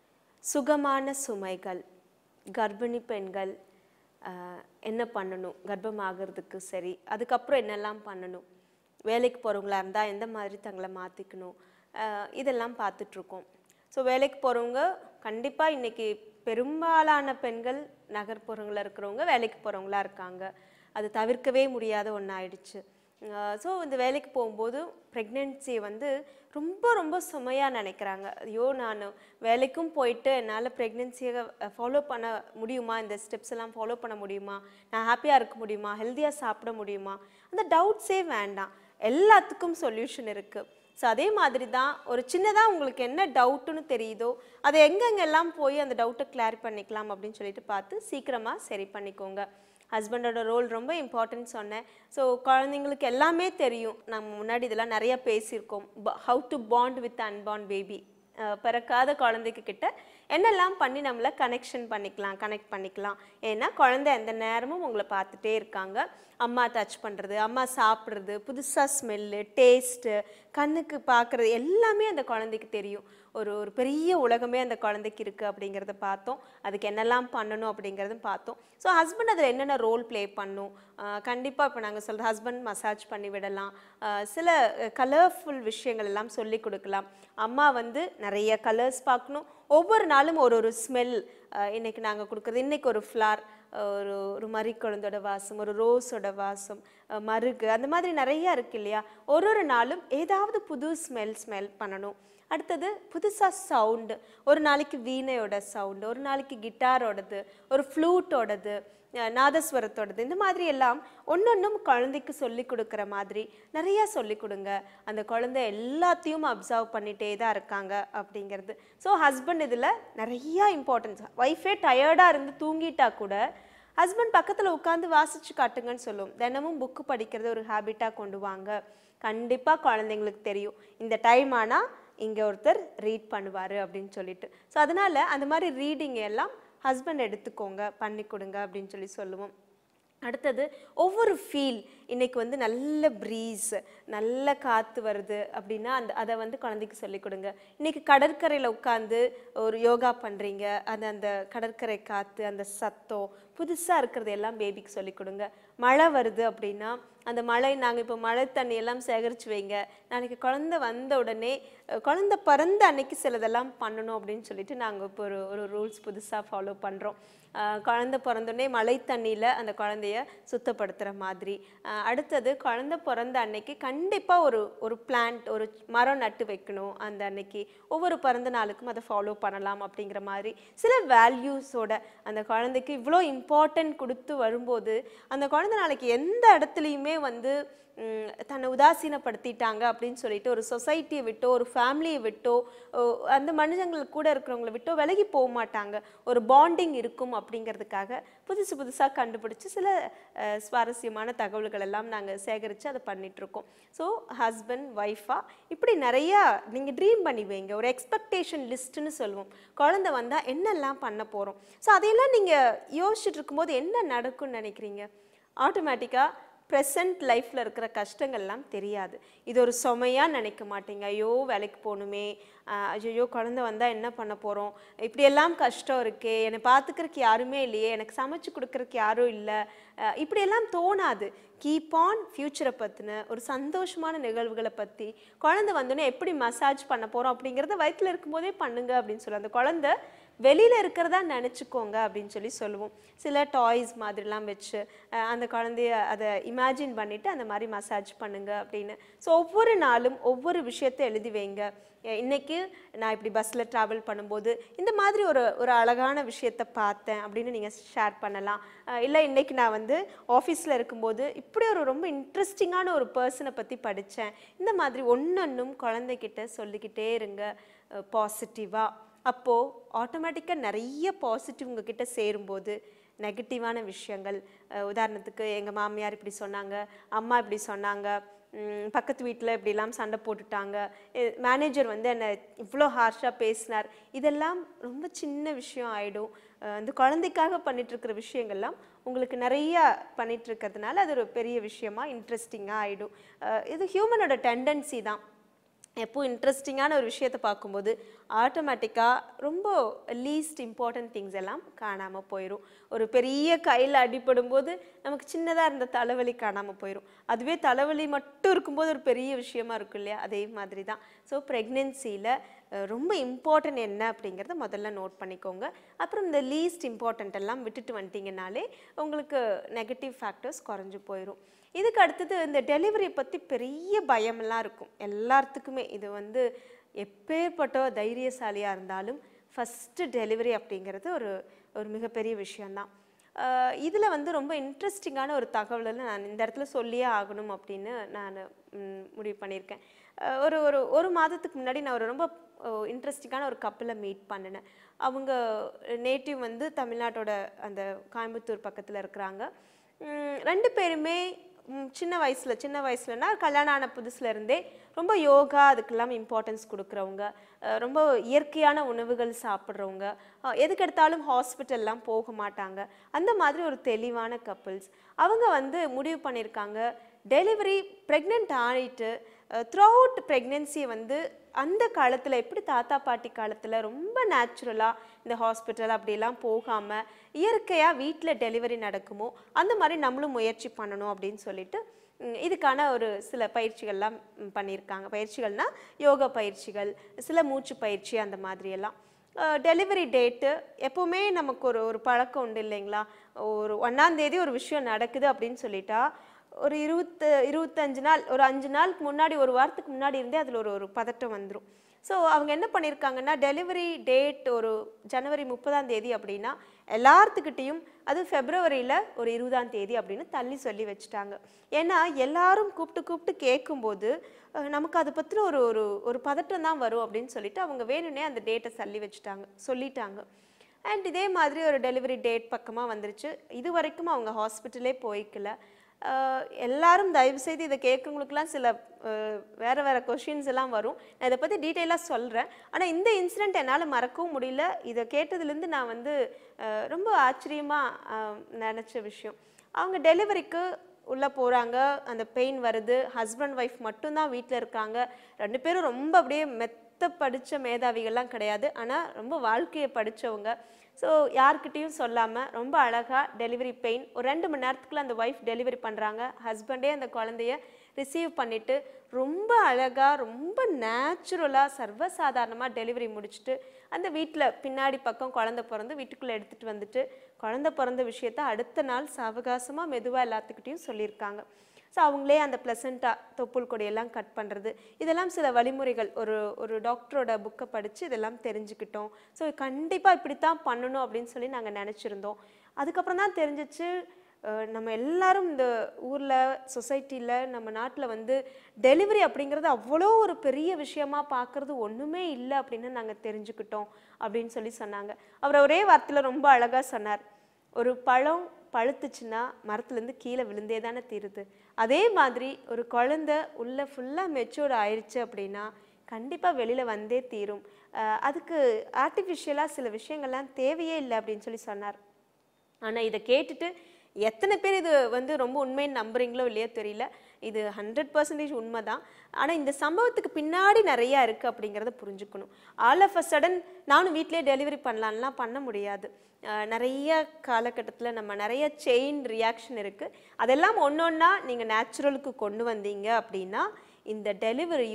சுகமான சுமைகள் கர்ப்பிணி பெண்கள் ஆஹ், என்ன பண்ணணும் கர்ப்பமாகிறதுக்கு சரி அதுக்கப்புறம் என்னெல்லாம் பண்ணணும் வேலைக்கு போகிறவங்களா இருந்தால் எந்த மாதிரி தங்களை மாற்றிக்கணும் இதெல்லாம் பார்த்துட்ருக்கோம் ஸோ வேலைக்கு போகிறவங்க கண்டிப்பாக இன்றைக்கி பெரும்பாலான பெண்கள் நகர்ப்புறங்களில் இருக்கிறவங்க வேலைக்கு போகிறவங்களா இருக்காங்க அது தவிர்க்கவே முடியாத ஒன்றாயிடுச்சு ஸோ இந்த வேலைக்கு போகும்போது ப்ரெக்னென்சியை வந்து ரொம்ப ரொம்ப சுமையாக நினைக்கிறாங்க ஐயோ நான் வேலைக்கும் போயிட்டு என்னால் ப்ரெக்னென்சியை ஃபாலோ பண்ண முடியுமா இந்த ஸ்டெப்ஸ் எல்லாம் ஃபாலோ பண்ண முடியுமா நான் ஹாப்பியாக இருக்க முடியுமா ஹெல்த்தியாக சாப்பிட முடியுமா அந்த டவுட்ஸே வேண்டாம் எல்லாத்துக்கும் சொல்யூஷன் இருக்குது ஸோ அதே மாதிரி தான் ஒரு சின்னதாக உங்களுக்கு என்ன டவுட்டுன்னு தெரியுதோ அதை எங்கெங்கெல்லாம் போய் அந்த டவுட்டை கிளாரி பண்ணிக்கலாம் அப்படின்னு சொல்லிட்டு பார்த்து சீக்கிரமாக சரி பண்ணிக்கோங்க ஹஸ்பண்டோட ரோல் ரொம்ப இம்பார்ட்டன்ட் சொன்னேன் ஸோ குழந்தைங்களுக்கு எல்லாமே தெரியும் நம்ம முன்னாடி இதெல்லாம் நிறைய பேசியிருக்கோம் how to bond with unborn baby பிறக்காத குழந்தைக்கு கிட்ட என்னெல்லாம் பண்ணி நம்மளை கனெக்ஷன் பண்ணிக்கலாம் கனெக்ட் பண்ணிக்கலாம் ஏன்னா குழந்தை எந்த நேரமும் உங்களை பார்த்துட்டே இருக்காங்க அம்மா டச் பண்ணுறது அம்மா சாப்பிட்றது புதுசாக ஸ்மெல்லு டேஸ்ட்டு கண்ணுக்கு பார்க்குறது எல்லாமே அந்த குழந்தைக்கு தெரியும் ஒரு ஒரு பெரிய உலகமே அந்த குழந்தைக்கு இருக்குது அப்படிங்கிறத பார்த்தோம் அதுக்கு என்னெல்லாம் பண்ணணும் அப்படிங்கிறதும் பார்த்தோம் ஸோ ஹஸ்பண்ட் அதில் என்னென்ன ரோல் ப்ளே பண்ணும் கண்டிப்பாக இப்போ நாங்கள் சொல்கிற ஹஸ்பண்ட் மசாஜ் பண்ணி விடலாம் ஆஹ் சில கலர்ஃபுல் விஷயங்கள் எல்லாம் சொல்லி கொடுக்கலாம் அம்மா வந்து நிறைய கலர்ஸ் பார்க்கணும் ஒவ்வொரு நாளும் ஒரு ஒரு ஸ்மெல் இன்னைக்கு நாங்கள் கொடுக்குறது இன்னைக்கு ஒரு ஃப்ளார் ஒரு ஒரு மறிக்குழந்தோட வாசம் ஒரு ரோஸோட வாசம் அஹ் மருகு அந்த மாதிரி நிறைய இருக்கு இல்லையா ஒரு ஒரு நாளும் ஏதாவது புது ஸ்மெல் ஸ்மெல் பண்ணணும் அடுத்தது புதுசாக சவுண்டு ஒரு நாளைக்கு வீணையோட சவுண்டு ஒரு நாளைக்கு கிட்டாரோடது ஒரு ஃப்ளூட்டோடது நாதஸ்வரத்தோடது இந்த மாதிரி எல்லாம் ஒன்னொன்றும் குழந்தைக்கு சொல்லி கொடுக்குற மாதிரி நிறையா சொல்லி கொடுங்க அந்த குழந்தை எல்லாத்தையும் அப்சர்வ் பண்ணிட்டே தான் இருக்காங்க அப்படிங்கிறது ஸோ ஹஸ்பண்ட் இதில் நிறையா இம்பார்ட்டன்ஸ் ஒய்ஃபே டயர்டாக இருந்து தூங்கிட்டா கூட ஹஸ்பண்ட் பக்கத்தில் உட்காந்து வாசிச்சு காட்டுங்கன்னு சொல்லும் தினமும் புக்கு படிக்கிறது ஒரு ஹேபிட்டாக கொண்டு வாங்க கண்டிப்பாக குழந்தைங்களுக்கு தெரியும் இந்த டைம் ஆனால் இங்கே ஒருத்தர் ரீட் பண்ணுவார் அப்படின்னு சொல்லிட்டு ஸோ அதனால் அந்த மாதிரி ரீடிங் எல்லாம் ஹஸ்பண்ட் எடுத்துக்கோங்க பண்ணி கொடுங்க அப்படின்னு சொல்லி சொல்லுவோம் அடுத்தது ஒவ்வொரு ஃபீல் இன்னைக்கு வந்து நல்ல ப்ரீஸ் நல்ல காற்று வருது அப்படின்னா அந்த அதை வந்து குழந்தைக்கு சொல்லிக் கொடுங்க இன்னைக்கு கடற்கரையில் உட்காந்து ஒரு யோகா பண்ணுறீங்க அது அந்த கடற்கரை காற்று அந்த சத்தம் புதுசாக இருக்கிறது எல்லாம் பேபிக்கு சொல்லிக் கொடுங்க மழை வருது அப்படின்னா அந்த மழை நாங்கள் இப்போ மழை தண்ணி எல்லாம் சேகரித்து வைங்க நாளைக்கு குழந்தை வந்த உடனே அஹ், குழந்தை பிறந்த அன்னைக்கு சிலதெல்லாம் பண்ணணும் அப்படின்னு சொல்லிட்டு நாங்கள் இப்போ ஒரு ஒரு ரூல்ஸ் புதுசாக ஃபாலோ பண்ணுறோம் குழந்தை பிறந்தோடனே மழை தண்ணியில் அந்த குழந்தைய சுத்தப்படுத்துகிற மாதிரி அஹ், அடுத்தது குழந்தை பிறந்த அன்னைக்கு கண்டிப்பாக ஒரு ஒரு பிளான்ட் ஒரு மரம் நட்டு வைக்கணும் அந்த அன்னைக்கு ஒவ்வொரு பிறந்த நாளுக்கும் அதை ஃபாலோ பண்ணலாம் அப்படிங்கிற மாதிரி சில வேல்யூஸோட அந்த குழந்தைக்கு இவ்வளோ இம்பார்ட்டன்ட் கொடுத்து வரும்போது அந்த குழந்தை நாளைக்கு எந்த இடத்துலையுமே வந்து ம், தன்னை உதாசீனப்படுத்திட்டாங்க அப்படின்னு சொல்லிட்டு ஒரு சொசைட்டியை விட்டோ ஒரு ஃபேமிலியை விட்டோ ஓ, அந்த மனுஷங்கள் கூட இருக்கிறவங்கள விட்டோ விலகி போக மாட்டாங்க ஒரு பாண்டிங் இருக்கும் அப்படிங்கிறதுக்காக புதுசு புதுசாக கண்டுபிடிச்சு சில அஹ், சுவாரஸ்யமான தகவல்கள் எல்லாம் நாங்கள் சேகரித்து அதை பண்ணிகிட்ருக்கோம் ஸோ ஹஸ்பண்ட் ஒய்ஃபா இப்படி நிறையா நீங்கள் ட்ரீம் பண்ணி வைங்க ஒரு எக்ஸ்பெக்டேஷன் லிஸ்ட்டுன்னு சொல்லுவோம் குழந்தை வந்தால் என்னெல்லாம் பண்ண போகிறோம் ஸோ அதையெல்லாம் நீங்கள் யோசிச்சுட்டு இருக்கும்போது என்ன நடக்கும்னு நினைக்கிறீங்க ஆட்டோமேட்டிக்காக ப்ரெசன்ட் லைஃப்பில் இருக்கிற கஷ்டங்கள்லாம் தெரியாது இது ஒரு சுமையாக நினைக்க மாட்டீங்க ஐயோ வேலைக்கு போகணுமே ஐயோ குழந்தை வந்தால் என்ன பண்ண போகிறோம் இப்படியெல்லாம் கஷ்டம் இருக்கே என்னை பார்த்துக்கிறதுக்கு யாருமே இல்லையே எனக்கு சமைச்சு கொடுக்கறதுக்கு யாரும் இல்லை அஹ் இப்படியெல்லாம் தோணாது கீப் ஆன் ஃப்யூச்சரை பற்றின ஒரு சந்தோஷமான நிகழ்வுகளை பற்றி குழந்தை வந்தோடனே எப்படி மசாஜ் பண்ண போகிறோம் அப்படிங்கிறத வயிற்றில் இருக்கும்போதே பண்ணுங்க அப்படின்னு சொல்லி அந்த குழந்தை வெளியில் இருக்கிறதா நினச்சிக்கோங்க அப்படின்னு சொல்லி சொல்லுவோம் சில டாய்ஸ் மாதிரிலாம் வச்சு அஹ், அந்த குழந்தைய அதை இமேஜின் பண்ணிவிட்டு அந்த மாதிரி மசாஜ் பண்ணுங்க அப்படின்னு ஸோ ஒவ்வொரு நாளும் ஒவ்வொரு விஷயத்தை எழுதி வைங்க அஹ், இன்னைக்கு நான் இப்படி பஸ்ஸில் ட்ராவல் பண்ணும்போது இந்த மாதிரி ஒரு ஒரு அழகான விஷயத்தை பார்த்தேன் அப்படின்னு நீங்கள் ஷேர் பண்ணலாம் அஹ், இல்லை இன்னைக்கு நான் வந்து ஆஃபீஸில் இருக்கும்போது இப்படி ஒரு ரொம்ப இன்ட்ரெஸ்டிங்கான ஒரு பர்சனை பற்றி படித்தேன் இந்த மாதிரி ஒன்றொன்றும் குழந்தைகிட்ட சொல்லிக்கிட்டே இருங்க பாசிட்டிவாக அப்போது ஆட்டோமேட்டிக்காக நிறைய பாசிட்டிவ் உங்ககிட்ட சேரும்போது நெகட்டிவான விஷயங்கள் அஹ் உதாரணத்துக்கு எங்கள் மாமியார் இப்படி சொன்னாங்க அம்மா இப்படி சொன்னாங்க ம், பக்கத்து வீட்டில் இப்படிலாம் சண்டை போட்டுட்டாங்க மேனேஜர் வந்து என்னை இவ்வளோ ஹார்ஷாக பேசினார் இதெல்லாம் ரொம்ப சின்ன விஷயம் ஆகிடும் அந்த குழந்தைக்காக பண்ணிட்டு இருக்கிற விஷயங்கள்லாம் உங்களுக்கு நிறைய பண்ணிட்டு இருக்கிறதுனால அது ஒரு பெரிய விஷயமா இன்ட்ரெஸ்டிங்காக ஆகிடும் இது ஹியூமனோட டெண்டன்சி தான் எப்போ இன்ட்ரெஸ்டிங்கான ஒரு விஷயத்தை பார்க்கும்போது ஆட்டோமேட்டிக்காக ரொம்ப லீஸ்ட் இம்பார்ட்டன்ட் திங்ஸ் எல்லாம் காணாமல் போயிடும் ஒரு பெரிய கையில் அடிபடும் போது நமக்கு சின்னதாக இருந்த தலைவலி காணாமல் போயிடும் அதுவே தலைவலி மட்டும் இருக்கும்போது ஒரு பெரிய விஷயமா இருக்கும் இல்லையா அதே மாதிரி தான் ஸோ ப்ரெக்னென்சியில் ரொம்ப இம்பார்ட்டன்ட் என்ன அப்படிங்கிறத முதல்ல நோட் பண்ணிக்கோங்க அப்புறம் இந்த லீஸ்ட் இம்பார்ட்டன்ட் எல்லாம் விட்டுட்டு வந்துட்டீங்கனாலே உங்களுக்கு நெகட்டிவ் ஃபேக்டர்ஸ் குறைஞ்சு போயிடும் இதுக்கு அடுத்தது இந்த டெலிவரி பற்றி பெரிய பயமெல்லாம் இருக்கும் எல்லாத்துக்குமே இது வந்து எப்பேற்பட்ட தைரியசாலியாக இருந்தாலும் ஃபஸ்ட்டு டெலிவரி அப்படிங்கிறது ஒரு ஒரு மிகப்பெரிய விஷயந்தான் இதில் வந்து ரொம்ப இன்ட்ரெஸ்டிங்கான ஒரு தகவலை நான் இந்த இடத்துல சொல்லியே ஆகணும் அப்படின்னு நான் ம், முடிவு பண்ணியிருக்கேன் அஹ் ஒரு ஒரு ஒரு மாதத்துக்கு முன்னாடி நான் ஒரு ரொம்ப இன்ட்ரெஸ்டிங்கான ஒரு கப்பலை மீட் பண்ணினேன் அவங்க நேட்டிவ் வந்து தமிழ்நாட்டோட அந்த கோயம்புத்தூர் பக்கத்தில் இருக்கிறாங்க ம், ரெண்டு பேருமே ம், சின்ன வயசில் சின்ன வயசுலனா கல்யாணம் ஆன புதுசுல இருந்தே ரொம்ப யோகா அதுக்கெல்லாம் இம்பார்ட்டன்ஸ் கொடுக்குறவங்க அஹ், ரொம்ப இயற்கையான உணவுகள் சாப்பிட்றவங்க அஹ், எதுக்கு எடுத்தாலும் ஹாஸ்பிட்டல்லாம் போக மாட்டாங்க அந்த மாதிரி ஒரு தெளிவான கப்புள்ஸ் அவங்க வந்து முடிவு பண்ணியிருக்காங்க டெலிவரி ப்ரெக்னென்ட் ஆகிட்டு த்ரூ அவுட் ப்ரெக்னென்சியை வந்து அந்த காலத்தில் எப்படி தாத்தா பாட்டி காலத்தில் ரொம்ப நேச்சுரலாக இந்த ஹாஸ்பிட்டல் அப்படிலாம் போகாமல் இயற்கையாக வீட்டில் டெலிவரி நடக்குமோ அந்த மாதிரி நம்மளும் முயற்சி பண்ணணும் அப்படின்னு சொல்லிட்டு ம், இதுக்கான ஒரு சில பயிற்சிகள்லாம் ம், பண்ணியிருக்காங்க பயிற்சிகள்னா யோகா பயிற்சிகள் சில மூச்சு பயிற்சி அந்த மாதிரியெல்லாம் டெலிவரி டேட்டு எப்போவுமே நமக்கு ஒரு ஒரு பழக்கம் உண்டு இல்லைங்களா ஒரு ஒன்றாந்தேதி ஒரு விஷயம் நடக்குது அப்படின்னு சொல்லிட்டா ஒரு இருபத்து இருபத்தஞ்சு நாள் ஒரு அஞ்சு நாளுக்கு முன்னாடி ஒரு வாரத்துக்கு முன்னாடி இருந்தே அதில் ஒரு ஒரு பதட்டம் வந்துடும் ஸோ அவங்க என்ன பண்ணியிருக்காங்கன்னா டெலிவரி டேட் ஒரு ஜனவரி முப்பதாம் தேதி அப்படின்னா எல்லாத்துக்கிட்டேயும் அது ஃபெப்ரவரியில் ஒரு இருபதாம் தேதி அப்படின்னு தள்ளி சொல்லி வச்சுட்டாங்க ஏன்னா எல்லாரும் கூப்பிட்டு கூப்பிட்டு கேட்கும்போது அஹ், நமக்கு அதை பற்றின ஒரு ஒரு ஒரு பதட்டம் தான் வரும் அப்படின்னு சொல்லிட்டு அவங்க வேணும்னே அந்த டேட்டை தள்ளி வச்சுட்டாங்க சொல்லிட்டாங்க அண்ட் இதே மாதிரி ஒரு டெலிவரி டேட் பக்கமாக வந்துருச்சு இது வரைக்கும் அவங்க ஹாஸ்பிட்டலே போய்க்கல அஹ் எல்லாரும் தயவு செய்து இதை கேட்குறவங்களுக்குலாம் சில அஹ், வேற வேற கொஷின்ஸ் எல்லாம் வரும் நான் இதை பற்றி டீட்டெயிலாக சொல்கிறேன் ஆனால் இந்த இன்சிடெண்ட் என்னால் மறக்கவும் முடியல இதை கேட்டதுலேருந்து நான் வந்து அஹ், ரொம்ப ஆச்சரியமாக நினச்ச விஷயம் அவங்க டெலிவரிக்கு உள்ளே போகிறாங்க அந்த பெயின் வருது ஹஸ்பண்ட் ஒய்ஃப் மட்டும்தான் வீட்டில் இருக்காங்க ரெண்டு பேரும் ரொம்ப அப்படியே மெத்த படித்த மேதாவிகள்லாம் கிடையாது ஆனால் ரொம்ப வாழ்க்கையை படித்தவங்க ஸோ யார்கிட்டயும் சொல்லாமல் ரொம்ப அழகாக டெலிவரி பெயின் ஒரு ரெண்டு மணி நேரத்துக்குள்ள அந்த ஒய்ஃப் டெலிவரி பண்ணுறாங்க ஹஸ்பண்டே அந்த குழந்தைய ரிசீவ் பண்ணிவிட்டு ரொம்ப அழகாக ரொம்ப நேச்சுரலாக சர்வசாதாரணமாக டெலிவரி முடிச்சுட்டு அந்த வீட்டில் பின்னாடி பக்கம் குழந்தை பிறந்து வீட்டுக்குள்ளே எடுத்துகிட்டு வந்துட்டு குழந்தை பிறந்த விஷயத்த அடுத்த நாள் சாவகாசமாக மெதுவாக எல்லாத்துக்கிட்டையும் சொல்லியிருக்காங்க ஸோ அவங்களே அந்த ப்ளசண்ட்டாக தொப்புள் கொடியெல்லாம் கட் பண்ணுறது இதெல்லாம் சில வழிமுறைகள் ஒரு ஒரு டாக்டரோட புக்கை படித்து இதெல்லாம் தெரிஞ்சுக்கிட்டோம் ஸோ கண்டிப்பாக இப்படித்தான் பண்ணணும் அப்படின்னு சொல்லி நாங்கள் நினச்சிருந்தோம் அதுக்கப்புறம் தான் தெரிஞ்சிச்சு அஹ், நம்ம எல்லாரும் இந்த ஊரில் சொசைட்டியில் நம்ம நாட்டில் வந்து டெலிவரி அப்படிங்கிறது அவ்வளோ ஒரு பெரிய விஷயமா பார்க்குறது ஒன்றுமே இல்லை அப்படின்னு நாங்கள் தெரிஞ்சுக்கிட்டோம் அப்படின்னு சொல்லி சொன்னாங்க அவர் ஒரே வார்த்தையில் ரொம்ப அழகாக சொன்னார் ஒரு பழம் பழுத்துச்சுன்னா மரத்துலேருந்து கீழே விழுந்தே தானே தீருது அதே மாதிரி ஒரு குழந்தை உள்ள ஃபுல்லாக மெச்சூர்ட் ஆயிடுச்சு அப்படின்னா கண்டிப்பாக வெளியில் வந்தே தீரும் அஹ் அதுக்கு ஆர்டிஃபிஷியலாக சில விஷயங்கள்லாம் தேவையே இல்லை அப்படின்னு சொல்லி சொன்னார் ஆனால் இதை கேட்டுட்டு எத்தனை பேர் இது வந்து ரொம்ப உண்மைன்னு நம்புறீங்களோ இல்லையோ தெரியல இது ஹண்ட்ரட் பர்சன்டேஜ் உண்மை தான் ஆனால் இந்த சம்பவத்துக்கு பின்னாடி நிறையா இருக்குது அப்படிங்கிறத புரிஞ்சுக்கணும் ஆல் ஆஃப் அ சடன் நானும் வீட்டிலே டெலிவரி பண்ணலான்லாம் பண்ண முடியாது அஹ் நிறைய காலகட்டத்தில் நம்ம நிறைய செயின் ரியாக்ஷன் இருக்குது அதெல்லாம் ஒன்று ஒன்றா நீங்கள் நேச்சுரலுக்கு கொண்டு வந்தீங்க அப்படின்னா இந்த டெலிவரியும்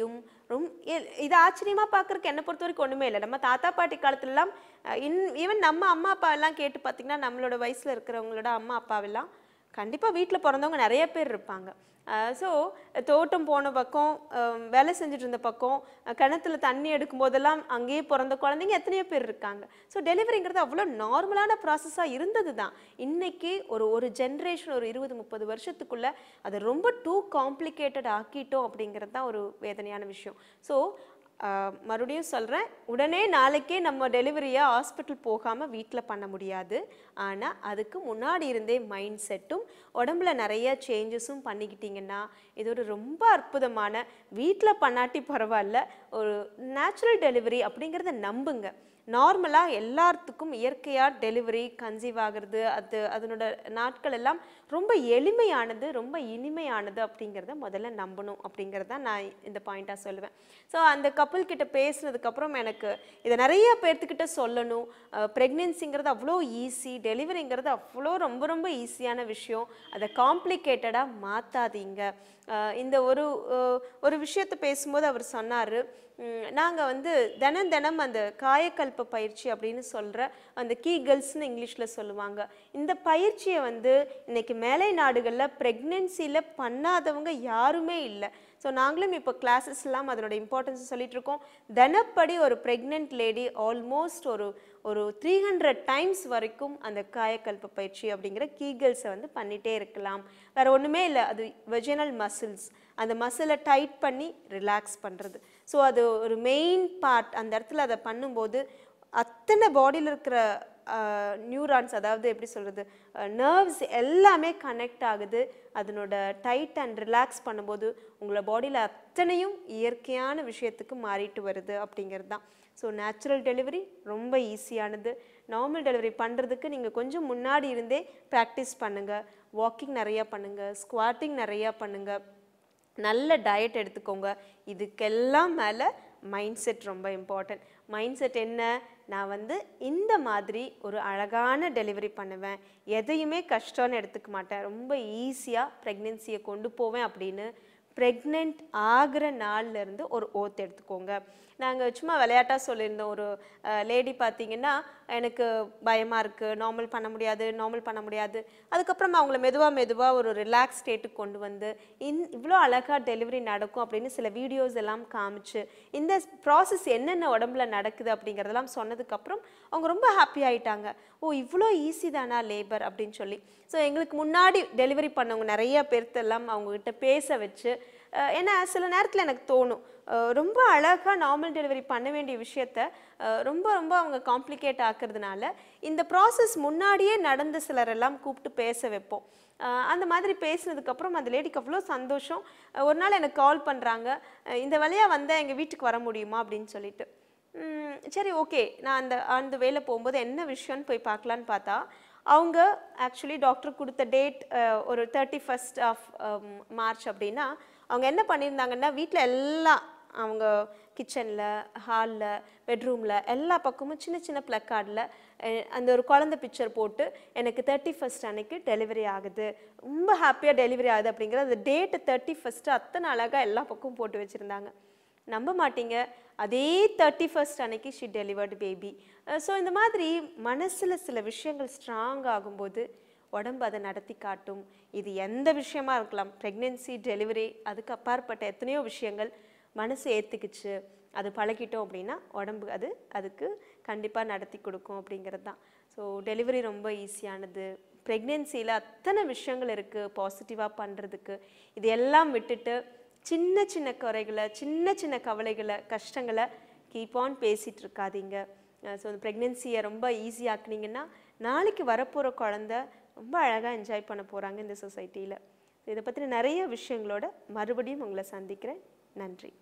ரொம்ப இ- இது ஆச்சரியமா பார்க்கறதுக்கு என்னை பொறுத்த வரைக்கும் ஒண்ணுமே இல்லை நம்ம தாத்தா பாட்டி காலத்துலலாம் அஹ், இன் ஈவன் நம்ம அம்மா அப்பா எல்லாம் கேட்டு பார்த்தீங்கன்னா நம்மளோட வயசுல இருக்கிறவங்களோட அம்மா அப்பாவெல்லாம் கண்டிப்பா வீட்ல பிறந்தவங்க நிறைய பேர் இருப்பாங்க ஸோ தோட்டம் போன பக்கம் அஹ், வேலை செஞ்சுட்டு இருந்த பக்கம் அஹ், கிணத்துல தண்ணி எடுக்கும் போதெல்லாம் அங்கேயே பிறந்த குழந்தைங்க எத்தனையோ பேர் இருக்காங்க ஸோ டெலிவரிங்கிறது அவ்வளோ நார்மலான ப்ராசஸாக இருந்தது தான் இன்னைக்கு ஒரு ஒரு ஜென்ரேஷன் ஒரு இருபது முப்பது வருஷத்துக்குள்ள அதை ரொம்ப டூ காம்ப்ளிகேட்டட் ஆக்கிட்டோம் அப்படிங்கிறது தான் ஒரு வேதனையான விஷயம் ஸோ மறுபடியும் சொல்கிறேன் உடனே நாளைக்கே நம்ம டெலிவரியை ஹாஸ்பிட்டல் போகாமல் வீட்டில் பண்ண முடியாது ஆனால் அதுக்கு முன்னாடி இருந்தே மைண்ட் செட்டும் உடம்புல நிறைய சேஞ்சஸும் பண்ணிக்கிட்டீங்கன்னா இது ஒரு ரொம்ப அற்புதமான வீட்டில் பண்ணாட்டி பரவாயில்ல ஒரு நேச்சுரல் டெலிவரி அப்படிங்கிறத நம்புங்க நார்மலாக எல்லாத்துக்கும் இயற்கையாக டெலிவரி கன்சீவ் ஆகிறது அது அதனோட நாட்கள் எல்லாம் ரொம்ப எளிமையானது ரொம்ப இனிமையானது அப்படிங்கிறத முதல்ல நம்பணும் அப்படிங்கிறத நான் இந்த பாயிண்ட்டாக சொல்லுவேன் ஸோ அந்த கப்பல் கிட்ட பேசுனதுக்கப்புறம் எனக்கு இதை நிறைய பேர்த்துக்கிட்ட சொல்லணும் ப்ரெக்னென்சிங்கிறது அவ்வளோ ஈஸி டெலிவரிங்கிறது அவ்வளோ ரொம்ப ரொம்ப ஈஸியான விஷயம் அதை காம்ப்ளிகேட்டடாக மாற்றாதீங்க இந்த ஒரு அஹ், ஒரு விஷயத்தை பேசும்போது அவர் சொன்னார் நாங்கள் வந்து தினம் தினம் அந்த காயக்கல்ப பயிற்சி அப்படின்னு சொல்கிற அந்த கீகல்ஸ்னு இங்கிலீஷில் சொல்லுவாங்க இந்த பயிற்சியை வந்து இன்னைக்கு மேலை நாடுகளில் ப்ரெக்னென்சியில் பண்ணாதவங்க யாருமே இல்லை ஸோ நாங்களும் இப்போ கிளாஸஸ் எல்லாம் அதனோட இம்பார்ட்டன்ஸ் சொல்லிட்டு இருக்கோம் தினப்படி ஒரு ப்ரெக்னென்ட் லேடி ஆல்மோஸ்ட் ஒரு ஒரு த்ரீ ஹண்ட்ரட் டைம்ஸ் வரைக்கும் அந்த காயக்கல்ப பயிற்சி அப்படிங்கிற கீகல்ஸை வந்து பண்ணிகிட்டே இருக்கலாம் வேற ஒன்றுமே இல்லை அது வெஜினல் மசில்ஸ் அந்த மசிலை டைட் பண்ணி ரிலாக்ஸ் பண்ணுறது ஸோ அது ஒரு மெயின் பார்ட் அந்த இடத்துல அதை பண்ணும்போது அத்தனை பாடியில் இருக்கிற நியூரான்ஸ் அதாவது எப்படி சொல்கிறது நர்வ்ஸ் எல்லாமே கனெக்ட் ஆகுது அதனோட டைட் அண்ட் ரிலாக்ஸ் பண்ணும்போது உங்களை பாடியில் அத்தனையும் இயற்கையான விஷயத்துக்கு மாறிட்டு வருது அப்படிங்கிறது தான் ஸோ நேச்சுரல் டெலிவரி ரொம்ப ஈஸியானது நார்மல் டெலிவரி பண்ணுறதுக்கு நீங்கள் கொஞ்சம் முன்னாடி இருந்தே ப்ராக்டிஸ் பண்ணுங்கள் வாக்கிங் நிறையா பண்ணுங்கள் ஸ்குவாட்டிங் நிறையா பண்ணுங்கள் நல்ல டயட் எடுத்துக்கோங்க இதுக்கெல்லாம் மேலே மைண்ட் செட் ரொம்ப இம்பார்ட்டன்ட் மைண்ட் செட் என்ன நான் வந்து இந்த மாதிரி ஒரு அழகான டெலிவரி பண்ணுவேன் எதையுமே கஷ்டம்னு எடுத்துக்க மாட்டேன் ரொம்ப ஈஸியாக ப்ரெக்னென்சியை கொண்டு போவேன் அப்படின்னு ப்ரெக்னென்ட் ஆகிற நாள்ல இருந்து ஒரு ஓத் எடுத்துக்கோங்க நாங்கள் சும்மா விளையாட்டாக சொல்லியிருந்தோம் ஒரு லேடி பார்த்தீங்கன்னா எனக்கு பயமாக இருக்குது நார்மல் பண்ண முடியாது நார்மல் பண்ண முடியாது அதுக்கப்புறம் அவங்கள மெதுவாக மெதுவாக ஒரு ரிலாக்ஸ் ஸ்டேட்டுக்கு கொண்டு வந்து இன் இவ்வளோ அழகாக டெலிவரி நடக்கும் அப்படின்னு சில வீடியோஸ் எல்லாம் காமிச்சு இந்த ப்ராசஸ் என்னென்ன உடம்புல நடக்குது அப்படிங்கிறதெல்லாம் சொன்னதுக்கப்புறம் அவங்க ரொம்ப ஹாப்பி ஆயிட்டாங்க ஓ இவ்வளோ ஈஸி தானா லேபர் அப்படின்னு சொல்லி ஸோ எங்களுக்கு முன்னாடி டெலிவரி பண்ணவங்க நிறைய பேர்த்தெல்லாம் அவங்கக்கிட்ட பேச வச்சு அஹ் ஏன்னா சில நேரத்தில் எனக்கு தோணும் அஹ் ரொம்ப அழகாக நார்மல் டெலிவரி பண்ண வேண்டிய விஷயத்த அஹ் ரொம்ப ரொம்ப அவங்க காம்ப்ளிகேட் ஆக்குறதுனால இந்த ப்ராசஸ் முன்னாடியே நடந்த சிலரெல்லாம் கூப்பிட்டு பேச வைப்போம் அஹ் அந்த மாதிரி பேசினதுக்கப்புறம் அந்த லேடிக்கு அவ்வளோ சந்தோஷம் அஹ் ஒரு நாள் எனக்கு கால் பண்ணுறாங்க இந்த வழியாக வந்தால் எங்கள் வீட்டுக்கு வர முடியுமா அப்படின்னு சொல்லிட்டு ம், சரி ஓகே நான் அந்த அந்த வேலை போகும்போது என்ன விஷயம்னு போய் பார்க்கலான்னு பார்த்தா அவங்க ஆக்சுவலி டாக்டர் கொடுத்த டேட் ஒரு தேர்ட்டி ஃபஸ்ட் ஆஃப் மார்ச் அப்படின்னா அவங்க என்ன பண்ணியிருந்தாங்கன்னா வீட்டில் எல்லாம் அவங்க கிச்சனில் ஹாலில் பெட்ரூமில் எல்லா பக்கமும் சின்ன சின்ன பிளக்கார்டில் அந்த ஒரு குழந்தை பிக்சர் போட்டு எனக்கு தேர்ட்டி ஃபஸ்ட் அன்னைக்கு டெலிவரி ஆகுது ரொம்ப ஹாப்பியாக டெலிவரி ஆகுது அப்படிங்கிற அந்த டேட்டு தேர்ட்டி ஃபஸ்ட்டு அத்தனை அழகாக எல்லா பக்கமும் போட்டு வச்சுருந்தாங்க நம்ப மாட்டீங்க அதே தேர்ட்டி ஃபர்ஸ்ட் அன்னைக்கு ஷி டெலிவர்டு பேபி ஸோ இந்த மாதிரி மனசில் சில விஷயங்கள் ஸ்ட்ராங் ஆகும்போது உடம்பு அதை நடத்தி காட்டும் இது எந்த விஷயமா இருக்கலாம் ப்ரெக்னென்சி டெலிவரி அதுக்கு அப்பாற்பட்ட எத்தனையோ விஷயங்கள் மனசு ஏற்றுக்குச்சு அது பழகிட்டோம் அப்படின்னா உடம்பு அது அதுக்கு கண்டிப்பாக நடத்தி கொடுக்கும் அப்படிங்கிறது தான் ஸோ டெலிவரி ரொம்ப ஈஸியானது ப்ரெக்னென்சியில் அத்தனை விஷயங்கள் இருக்குது பாசிட்டிவாக பண்ணுறதுக்கு இது எல்லாம் விட்டுட்டு சின்ன சின்ன குறைகளை சின்ன சின்ன கவலைகளை கஷ்டங்களை கீப் ஆன் பேசிகிட்டு இருக்காதீங்க ஸோ அந்த ப்ரெக்னென்சியை ரொம்ப ஈஸியாக்குனீங்கன்னா நாளைக்கு வரப்போகிற குழந்த ரொம்ப அழகாக என்ஜாய் பண்ண போகிறாங்க இந்த சொசைட்டியில் இதை பற்றின நிறைய விஷயங்களோட மறுபடியும் உங்களை சந்திக்கிறேன் நன்றி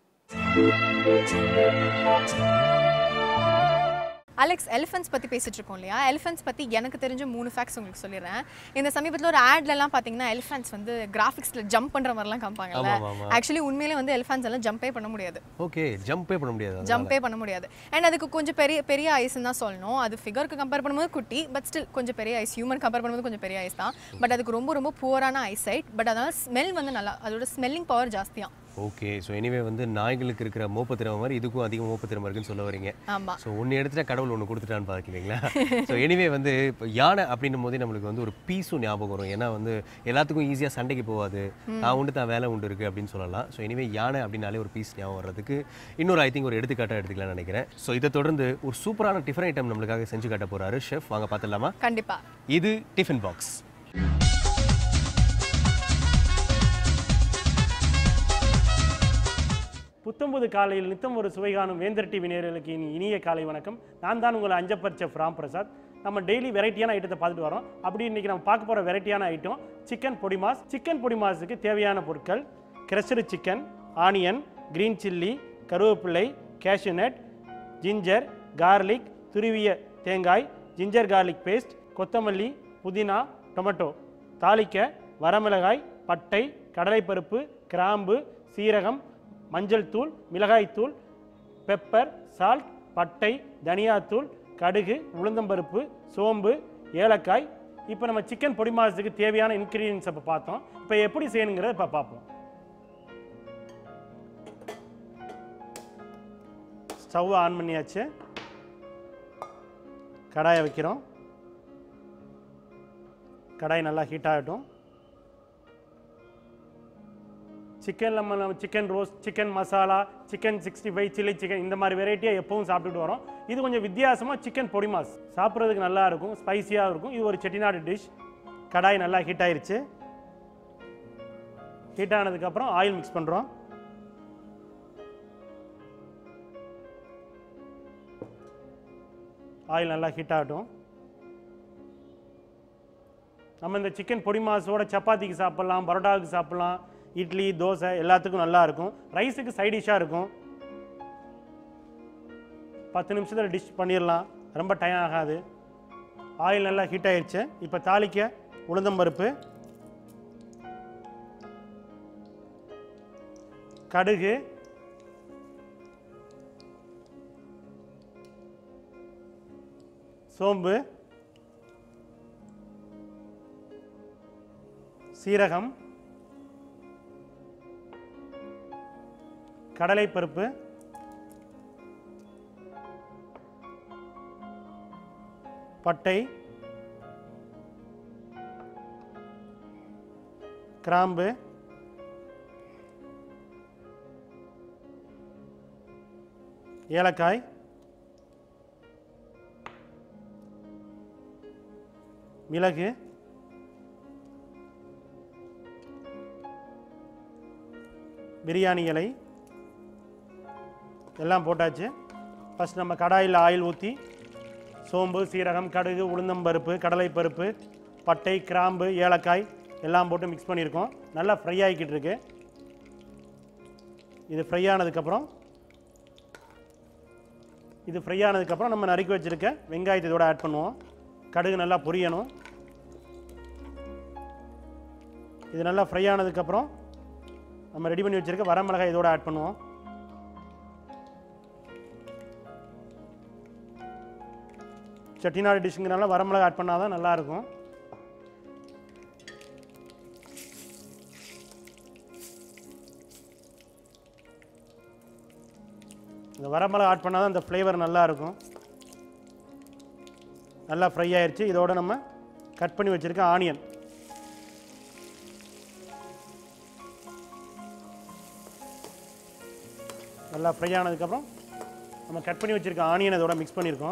அலெக்ஸ் எலிஃபென்ட்ஸ் பற்றி பேசிட்டு இருக்கோம் இல்லையா எலிஃபென்ட்ஸ் பற்றி எனக்கு தெரிஞ்ச மூணு ஃபேக்ட்ஸ் உங்களுக்கு சொல்லிடுறேன் இந்த சமீபத்தில் ஒரு ஆட்லலாம் பார்த்தீங்கன்னா எலிஃபென்ட்ஸ் வந்து கிராஃபிக்ஸில் ஜம்ப் பண்ணுற மாதிரிலாம் காமிப்பாங்கல்ல ஆமா, ஆமா. ஆக்சுவலி உண்மையிலே வந்து எலிஃபென்ட்ஸ் எல்லாம் ஜம்பே பண்ண முடியாது ஓகே ஜம்பே பண்ண முடியாது அதனால. ஜம்பே பண்ண முடியாது அண்ட் அதுக்கு கொஞ்சம் பெரிய பெரிய ஐஸ்ன்னு தான் சொல்லணும் அது ஃபிகருக்கு கம்பேர் பண்ணும்போது குட்டி பட் ஸ்டில் கொஞ்சம் பெரிய ஐஸ் ஹியூமன் கம்பேர் பண்ணும்போது கொஞ்சம் பெரிய ஐஸ் தான் பட் அதுக்கு ரொம்ப ரொம்ப புவரான ஐசைட் பட் அதனால ஸ்மெல் வந்து நல்லா அதோட ஸ்மெல்லிங் பவர் ஜாஸ்தியாக ஓகே ஸோ எனிவே வந்து நாய்களுக்கு இருக்கிற மோப்பத்திறமை மாதிரி இதுக்கும் அதிக மோப்பத்திறமை இருக்குன்னு சொல்ல வரீங்க ஆமா ஸோ ஒன்று எடுத்துட்டா கடவுள் ஒன்று கொடுத்துட்டான்னு பார்க்கலீங்களா ஸோ எனிவே வந்து இப்போ யானை அப்படின்னும் போதே நம்மளுக்கு வந்து ஒரு பீஸும் ஞாபகம் வரும் ஏன்னா வந்து எல்லாத்துக்கும் ஈஸியாக சண்டைக்கு போகாது நான் உண்டு தான் வேலை உண்டு இருக்குது அப்படின்னு சொல்லலாம் ஸோ எனிவே யானை அப்படின்னாலே ஒரு பீஸ் ஞாபகம் வர்றதுக்கு இன்னொரு ஐ திங்க் ஒரு எடுத்துக்காட்டாக எடுத்துக்கலாம்னு நினைக்கிறேன் ஸோ இதை தொடர்ந்து ஒரு சூப்பரான டிஃபன் ஐட்டம் நம்மளுக்காக செஞ்சு காட்ட போறாரு ஷெஃப் வாங்க பார்த்துடலாமா கண்டிப்பா இது டிஃபன் பாக்ஸ் புத்தம்புது காலையில் நித்தம் ஒரு சுவை காணும் வேந்தர் டிவி நேயர்களுக்கு இனி இனிய காலை வணக்கம் நான் தான் உங்கள் அஞ்சப்பர் செஃப் ராம் பிரசாத் நம்ம டெய்லி வெரைட்டியான ஐட்டத்தை பார்த்துட்டு வரோம் அப்படி இன்னைக்கு நம்ம பார்க்க போகிற வெரைட்டியான ஐட்டம் சிக்கன் பொடி மாஸ் சிக்கன் பொடி மாஸுக்கு தேவையான பொருட்கள் crushed chicken onion green chilli கருவேப்பிள்ளை கேஷ்யூநட் ஜிஞ்சர் கார்லிக் துருவிய தேங்காய் ஜிஞ்சர் கார்லிக் பேஸ்ட் கொத்தமல்லி புதினா டொமேட்டோ தாளிக்க வரமிளகாய் பட்டை கடலைப்பருப்பு கிராம்பு சீரகம் மஞ்சள் தூள் மிளகாய்த்தூள் பெப்பர் சால்ட் பட்டை தனியாத்தூள் கடுகு உளுந்தம்பருப்பு சோம்பு ஏலக்காய் இப்போ நம்ம சிக்கன் பொடி மாசத்துக்கு தேவையான இன்க்ரீடியன்ஸ் இப்போ பார்த்தோம் இப்போ எப்படி செய்யணுங்கிறத இப்போ பார்ப்போம் ஸ்டவ் ஆன் பண்ணியாச்சு கடாயை வைக்கிறோம் கடாய் நல்லா ஹீட் ஆகட்டும் சிக்கன் நம்ம நம்ம chicken roast chicken masala chicken sixty five chilli chicken இந்த மாதிரி வெரைட்டியாக எப்பவும் சாப்பிட்டுட்டு வரோம் இது கொஞ்சம் வித்தியாசமாக சிக்கன் பொடி மாஸ் சாப்பிட்றதுக்கு நல்லா இருக்கும் ஸ்பைசியாக இருக்கும் இது ஒரு செட்டிநாடு டிஷ் கடாய் நல்லா ஹீட் ஆயிருச்சு ஹீட் ஆனதுக்கப்புறம் ஆயில் மிக்ஸ் பண்ணுறோம் ஆயில் நல்லா ஹீட் ஆகட்டும் நம்ம இந்த சிக்கன் பொடி மாஸோட சப்பாத்திக்கு சாப்பிட்லாம் பரோட்டாவுக்கு சாப்பிட்லாம் இட்லி தோசை எல்லாத்துக்கும் நல்லா இருக்கும் ரைஸுக்கு சைட் டிஷ்ஷாக இருக்கும் பத்து நிமிஷத்தில் டிஷ் பண்ணிடலாம் ரொம்ப டைம் ஆகாது ஆயில் நல்லா ஹீட் ஆயிடுச்சு இப்போ தாளிக்க உளுந்தம்பருப்பு கடுகு சோம்பு சீரகம் கடலைப்பருப்பு பட்டை கிராம்பு ஏலக்காய் மிளகு பிரியாணி இலை எல்லாம் போட்டாச்சு ஃபஸ்ட் நம்ம கடாயில் ஆயில் ஊற்றி சோம்பு சீரகம் கடுகு உளுந்தம்பருப்பு கடலைப்பருப்பு பட்டை கிராம்பு ஏலக்காய் எல்லாம் போட்டு மிக்ஸ் பண்ணியிருக்கோம் நல்லா ஃப்ரை ஆகிக்கிட்டு இருக்கு இது ஃப்ரை ஆனதுக்கப்புறம் இது ஃப்ரை ஆனதுக்கப்புறம் நம்ம நறுக்கி வச்சுருக்க வெங்காயத்தை இதோட ஆட் பண்ணுவோம் கடுகு நல்லா பொரியணும் இது நல்லா ஃப்ரை ஆனதுக்கப்புறம் நம்ம ரெடி பண்ணி வச்சுருக்க வரமிளகாய் இதோட ஆட் பண்ணுவோம் செட்டிநாடு டிஷ்ஷுங்கிறனால வரமிளகா ஆட் பண்ணால் தான் நல்லாயிருக்கும் இந்த வரமிளகா ஆட் பண்ணால் தான் இந்த ஃப்ளேவர் நல்லாயிருக்கும் நல்லா ஃப்ரை ஆயிடுச்சு இதோட நம்ம கட் பண்ணி வச்சுருக்க ஆனியன் நல்லா ஃப்ரை ஆனதுக்கப்புறம் நம்ம கட் பண்ணி வச்சுருக்க ஆனியன் இதோட மிக்ஸ் பண்ணியிருக்கோம்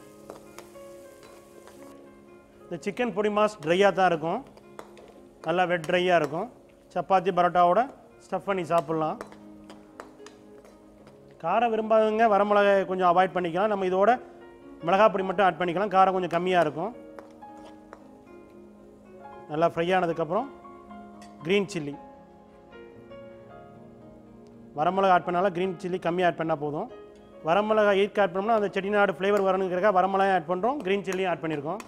இந்த சிக்கன் பொடி மாஸ் ட்ரையாக தான் இருக்கும் நல்லா வெட் ட்ரையாக இருக்கும் சப்பாத்தி பரோட்டாவோட ஸ்டஃப் பண்ணி சாப்பிட்லாம் காரம் விரும்பாதவங்க வரமிளகாய் கொஞ்சம் அவாய்ட் பண்ணிக்கலாம் நம்ம இதோட மிளகாய் பொடி மட்டும் ஆட் பண்ணிக்கலாம் காரம் கொஞ்சம் கம்மியாக இருக்கும் நல்லா ஃப்ரை ஆனதுக்கப்புறம் க்ரீன் சில்லி வரமிளகா ஆட் பண்ணாலும் க்ரீன் சில்லி கம்மியாக ஆட் பண்ணால் போதும் வரமிளகா எயிட் ஆட் பண்ணோம்னா அந்த செட்டிநாடு ஃப்ளேவர் வரணுங்கிறக்கா வரமிளகாய் ஆட் பண்ணுறோம் க்ரீன் சில்லியும் ஆட் பண்ணியிருக்கோம்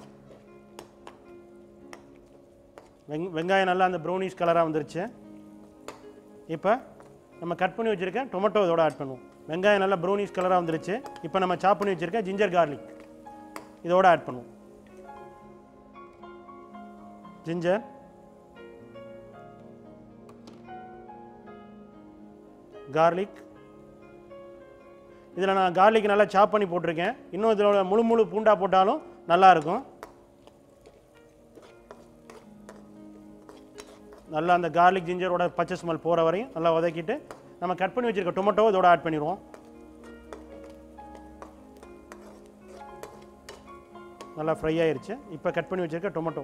வெங் வெங்காயம் நல்லா அந்த ப்ரௌனிஷ் கலராக வந்துருச்சு இப்போ நம்ம கட் பண்ணி வச்சுருக்க டொமேட்டோ இதோட ஆட் பண்ணுவோம் வெங்காயம் நல்லா ப்ரௌனிஷ் கலராக வந்துருச்சு இப்போ நம்ம சாப் பண்ணி வச்சுருக்க ஜிஞ்சர் கார்லிக் இதோட ஆட் பண்ணுவோம் ஜிஞ்சர் கார்லிக் இதில் நான் கார்லிக் நல்லா சாப் பண்ணி போட்டிருக்கேன் இன்னும் இதில் முழு முழு பூண்டா போட்டாலும் நல்லா இருக்கும் நல்லா அந்த கார்லிக் ஜிஞ்சரோட பச்சை ஸ்மெல் போகிற வரையும் நல்லா வதக்கிட்டு நம்ம கட் பண்ணி வச்சிருக்க டொமேட்டோ இதோட ஆட் பண்ணிடுவோம் நல்லா ஃப்ரை ஆயிருச்சு இப்போ கட் பண்ணி வச்சிருக்க டொமேட்டோ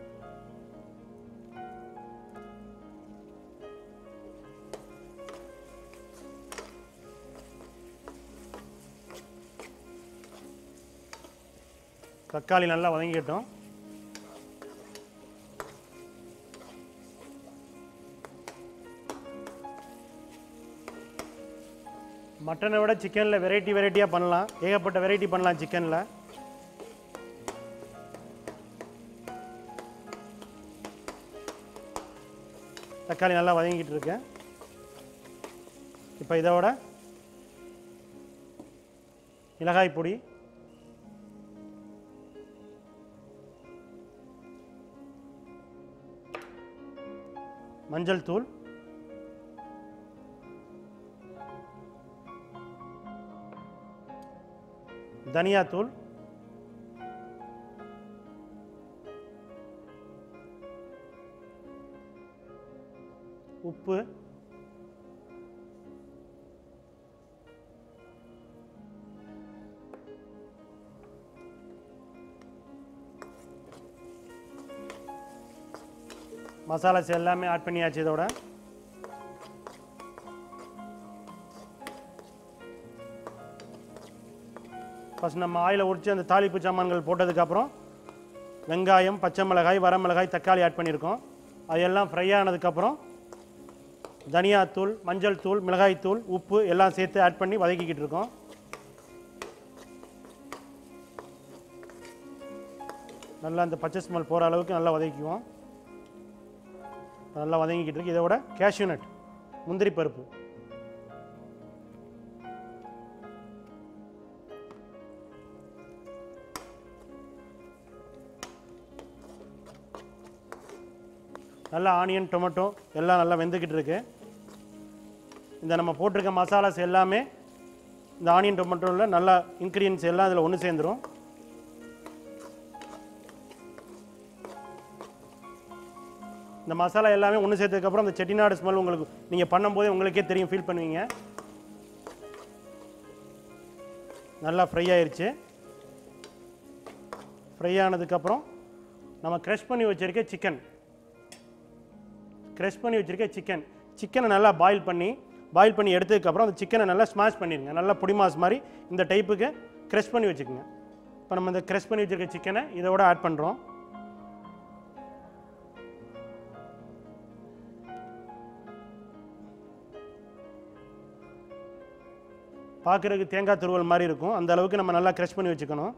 தக்காளி நல்லா வதங்கிட்டோம் மட்டனை விட சிக்கனில் வெரைட்டி வெரைட்டியாக பண்ணலாம் ஏகப்பட்ட வெரைட்டி பண்ணலாம் சிக்கனில் தக்காளி நல்லா வதங்கிட்டு இருக்கு இப்போ இதோட மிளகாய் பொடி மஞ்சள் தூள் தனியாத்தூள் உப்பு மசாலாஸ் எல்லாமே ஆட் பண்ணியாச்சு இதோட ஃபஸ்ட் நம்ம ஆயிலை உரித்து அந்த தாளிப்பு சாமான்கள் போட்டதுக்கப்புறம் வெங்காயம் பச்சை மிளகாய் வரமிளகாய் தக்காளி ஆட் பண்ணியிருக்கோம் அதெல்லாம் ஃப்ரை ஆனதுக்கப்புறம் தனியாத்தூள் மஞ்சள் தூள் மிளகாய் தூள் உப்பு எல்லாம் சேர்த்து ஆட் பண்ணி வதக்கிக்கிட்டு இருக்கோம் நல்லா அந்த பச்சை ஸ்மெல் போகிற அளவுக்கு நல்லா வதக்கிக்குவோம் நல்லா வதங்கிக்கிட்டு இருக்கு இதோட கேஷ்யூ நட் முந்திரி பருப்பு நல்லா ஆனியன் டொமேட்டோ எல்லாம் நல்லா வெந்துக்கிட்டு இருக்கு இந்த நம்ம போட்டிருக்க மசாலாஸ் எல்லாமே இந்த ஆனியன் டொமேட்டோவில் நல்லா இன்க்ரீடியன்ஸ் எல்லாம் இதில் ஒன்று சேர்ந்துரும் இந்த மசாலா எல்லாமே ஒன்று சேர்த்ததுக்கப்புறம் அந்த செட்டிநாடு ஸ்மெல் உங்களுக்கு நீங்கள் பண்ணும்போதே உங்களுக்கே தெரியும் ஃபீல் பண்ணுவீங்க நல்லா ஃப்ரை ஆயிருச்சு ஃப்ரை ஆனதுக்கப்புறம் நம்ம க்ரஷ் பண்ணி வச்சிருக்க சிக்கன் க்ரஷ் பண்ணி வச்சிருக்க சிக்கன் சிக்கனை நல்லா பாயில் பண்ணி பாயில் பண்ணி எடுத்ததுக்கப்புறம் அந்த சிக்கனை நல்லா ஸ்மாஷ் பண்ணிடுங்க நல்லா பொடி மாஸ் மாதிரி இந்த டைப்புக்கு க்ரஷ் பண்ணி வச்சுக்கோங்க இப்போ நம்ம இந்த க்ரஷ் பண்ணி வச்சிருக்க சிக்கனை இதோட ஆட் பண்ணுறோம் பார்க்குறதுக்கு தேங்காய் துருவல் மாதிரி இருக்கும் அந்த அளவுக்கு நம்ம நல்லா க்ரஷ் பண்ணி வச்சுக்கணும்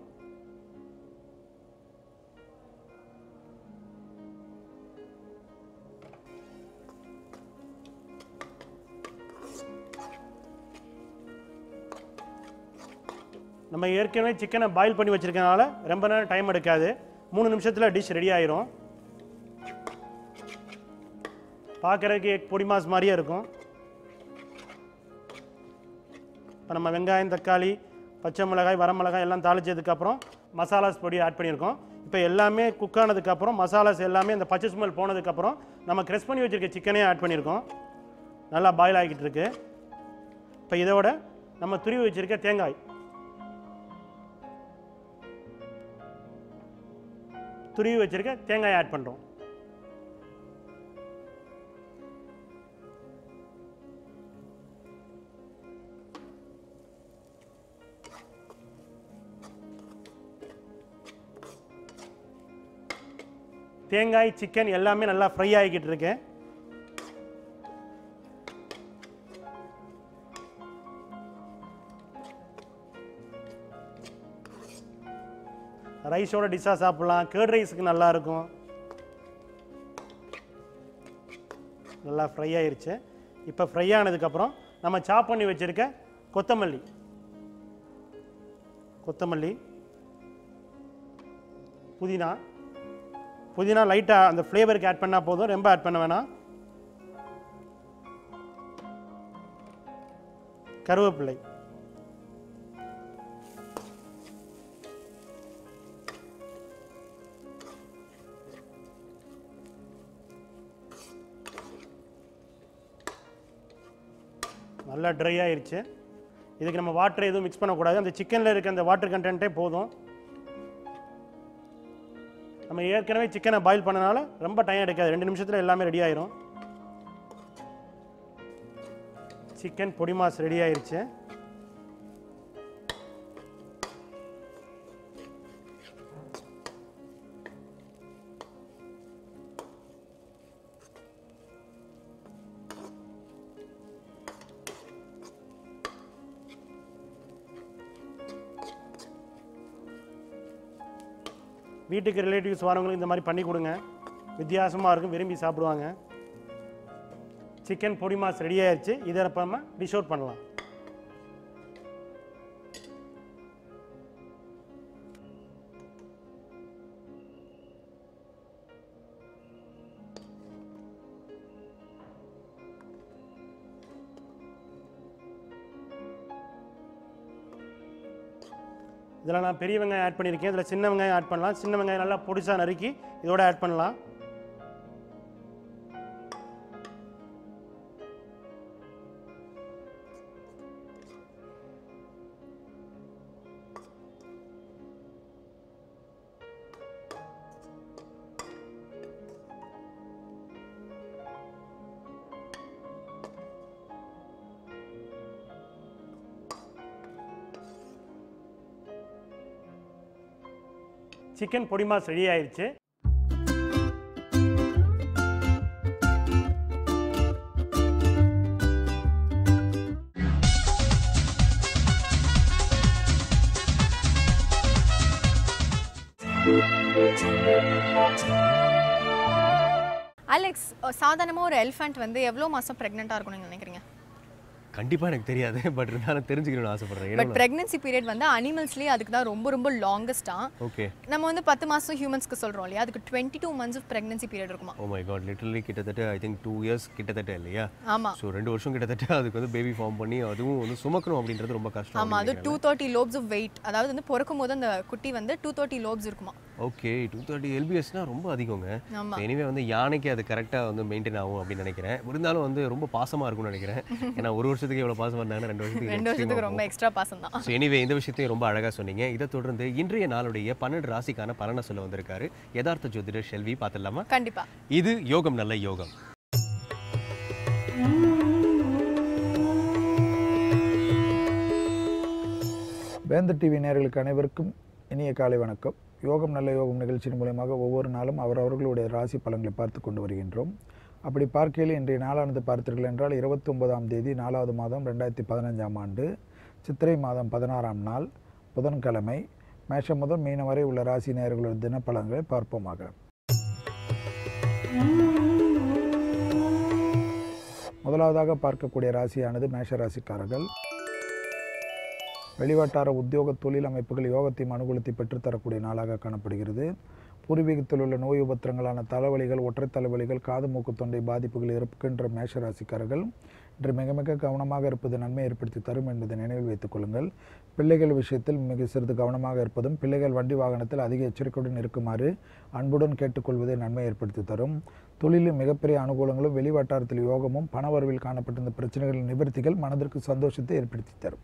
நம்ம ஏற்கனவே சிக்கனை பாயில் பண்ணி வச்சிருக்கனால ரொம்ப நேரம் டைம் எடுக்காது மூணு நிமிஷத்தில் டிஷ் ரெடி ஆயிரும் பார்க்குறதுக்கு பொடி மாஸ் மாதிரியே இருக்கும் இப்போ நம்ம வெங்காயம் தக்காளி பச்சை மிளகாய் வரமிளகாய் எல்லாம் தாளிச்சதுக்கப்புறம் மசாலாஸ் பொடி ஆட் பண்ணியிருக்கோம் இப்போ எல்லாமே குக் ஆனதுக்கப்புறம் மசாலாஸ் எல்லாமே இந்த பச்சை ஸ்மெல் போனதுக்கப்புறம் நம்ம க்ரெஸ் பண்ணி வச்சிருக்க சிக்கனையும் ஆட் பண்ணியிருக்கோம் நல்லா பாயில் ஆகிக்கிட்டு இருக்கு இப்போ இதோட நம்ம துருவி வச்சிருக்க தேங்காய் துருவி வச்சிருக்க தேங்காய் ஆட் பண்ணுறோம் தேங்காய் சிக்கன் எல்லாமே நல்லா ஃப்ரை ஆகிக்கிட்டு இருக்கு ரைஸோட டிஷ்ஷாக சாப்பிட்லாம் கேர்ட் ரைஸுக்கு நல்லா இருக்கும் நல்லா ஃப்ரை ஆயிருச்சு இப்போ ஃப்ரை ஆனதுக்கப்புறம் நம்ம சாப் பண்ணி வச்சிருக்க கொத்தமல்லி கொத்தமல்லி புதினா புதினா லைட்டாக அந்த ஃப்ளேவருக்கு ஆட் பண்ணால் போதும் ரொம்ப ஆட் பண்ண வேணாம் கருவேப்பிலை நல்லா ட்ரை ஆயிருச்சு இதுக்கு நம்ம வாட்டர் எதுவும் மிக்ஸ் பண்ணக்கூடாது அந்த சிக்கனில் இருக்க அந்த வாட்டர் கண்டென்ட்டே போதும் நம்ம ஏற்கனவே சிக்கனை பாயில் பண்ணனால ரொம்ப டைம் எடுக்காது ரெண்டு நிமிஷத்தில் எல்லாமே ரெடி ஆயிரும் சிக்கன் பொடி மாஸ் ரெடி ஆயிருச்சு வீட்டுக்கு ரிலேட்டிவ்ஸ் வரவங்களுக்கு இந்த மாதிரி பண்ணி கொடுங்க வித்தியாசமாக இருக்கும் விரும்பி சாப்பிடுவாங்க சிக்கன் பொடி மாஸ் ரெடி ஆயிடுச்சு இதை இப்போ நம்ம டிஷ் அவுட் பண்ணலாம் இதில் நான் பெரிய வெங்காயம் ஆட் பண்ணியிருக்கேன் இதில் சின்ன வெங்காயம் ஆட் பண்ணலாம் சின்ன வெங்காயம் நல்லா பொடிசாக நறுக்கி இதோட ஆட் பண்ணலாம் சிக்கன் பொடி மாஸ் ரெடி ஆயிருச்சு அலெக்ஸ் சாதாரணமாக ஒரு எலிஃபண்ட் வந்து எவ்வளோ மாதம் ப்ரெக்னெண்ட்டாக இருக்கணும்னு நினைக்கிறீங்க கண்டிப்பாக எனக்கு தெரியாது பட் இருந்தாலும் தெரிஞ்சுக்கணும்னு ஆசைப்படுறேன் பட் ஏன்னா ப்ரெக்னன்சி பீரியட் வந்து அனிமல்ஸ்லேயே அதுக்கு தான் ரொம்ப ரொம்ப லாங்கஸ்ட்டாக ஓகே நம்ம வந்து பத்து மாதம் ஹியூமன்ஸ்க்கு சொல்கிறோம் இல்லையா அதுக்கு twenty two months of pregnancy period இருக்குமா ஓ மை காட் லிட்டரலி கிட்டத்தட்ட ஐ திங்க் டூ இயர்ஸ் கிட்டத்தட்ட இல்லையா ஆமாம் ஸோ ரெண்டு வருஷம் கிட்டத்தட்ட அதுக்கு வந்து பேபி ஃபார்ம் பண்ணி அதுவும் வந்து சுமக்கணும் அப்படின்றது ரொம்ப கஷ்டம் ஆமாம் அது two thirty lbs of weight அதாவது வந்து பிறக்கும் போது அந்த குட்டி வந்து டூ தேர்ட்டி லோப்ஸ் இருக்குமா ஓகே டூ தேர்ட்டி எல்பிஎஸ்னா ரொம்ப அதிகங்க ஆமாம் எனிவே வந்து யானைக்கு அது கரெக்டாக வந்து மெயின்டைன் ஆகும் அப்படின்னு நினைக்கிறேன் இருந்தாலும் வந்து ரொம்ப பாசமாக இருக்கும்னு நினைக்கிறேன் ஏன்னா ஒரு வருஷத்துக்கு எவ்வளோ பாசமாக இருந்தாங்கன்னா ரெண்டு வருஷத்துக்கு ரெண்டு வருஷத்துக்கு ரொம்ப எக்ஸ்ட்ரா பாசம் தான் ஸோ எனிவே இந்த விஷயத்தையும் ரொம்ப அழகாக சொன்னீங்க இதை தொடர்ந்து இன்றைய நாளுடைய பன்னெண்டு ராசிக்கான பலனை சொல்ல வந்திருக்காரு யதார்த்த ஜோதிடர் ஷெல்வி பார்த்துடலாமா கண்டிப்பாக இது யோகம் நல்ல யோகம் வேந்தர் டிவி நேயர்களுக்கு அனைவருக்கும் இனிய காலை வணக்கம் யோகம் நல்ல யோகம் நிகழ்ச்சியின் மூலயமாக ஒவ்வொரு நாளும் அவரவர்களுடைய ராசி பலன்களை பார்த்து கொண்டு வருகின்றோம் அப்படி பார்க்கையில் இன்றைய நாளானது பார்த்தீர்கள் என்றால் இருபத்தி ஒன்பதாம் தேதி நாலாவது மாதம் ரெண்டாயிரத்தி பதினஞ்சாம் ஆண்டு சித்திரை மாதம் பதினாறாம் நாள் புதன்கிழமை மேஷம் முதல் மீனம் வரை உள்ள ராசி நேயர்களுடைய தினப்பலன்களை பார்ப்போமாக முதலாவதாக பார்க்கக்கூடிய ராசியானது மேஷ ராசிக்காரர்கள் வெளிவட்டார உத்தியோக தொழில் அமைப்புகள் யோகத்தையும் அனுகூலத்தை பெற்றுத்தரக்கூடிய நாளாக காணப்படுகிறது பூர்வீகத்தில் உள்ள நோய் உபத்திரங்களான தலைவலிகள் ஒற்றை தலைவலிகள் காது மூக்கு தொண்டை பாதிப்புகள் இருக்கின்ற மேஷராசிக்காரர்கள் இன்று மிக மிக கவனமாக இருப்பது நன்மை ஏற்படுத்தி தரும் என்பதை நினைவில் வைத்துக் கொள்ளுங்கள் பிள்ளைகள் விஷயத்தில் மிக சிறிது கவனமாக இருப்பதும் பிள்ளைகள் வண்டி வாகனத்தில் அதிக எச்சரிக்கையுடன் இருக்குமாறு அன்புடன் கேட்டுக்கொள்வதை நன்மை ஏற்படுத்தி தரும் தொழிலில் மிகப்பெரிய அனுகூலங்களும் வெளிவட்டாரத்தில் யோகமும் பணவரவில் காணப்பட்டிருந்த பிரச்சனைகளின் நிவர்த்திகள் மனதிற்கு சந்தோஷத்தை ஏற்படுத்தி தரும்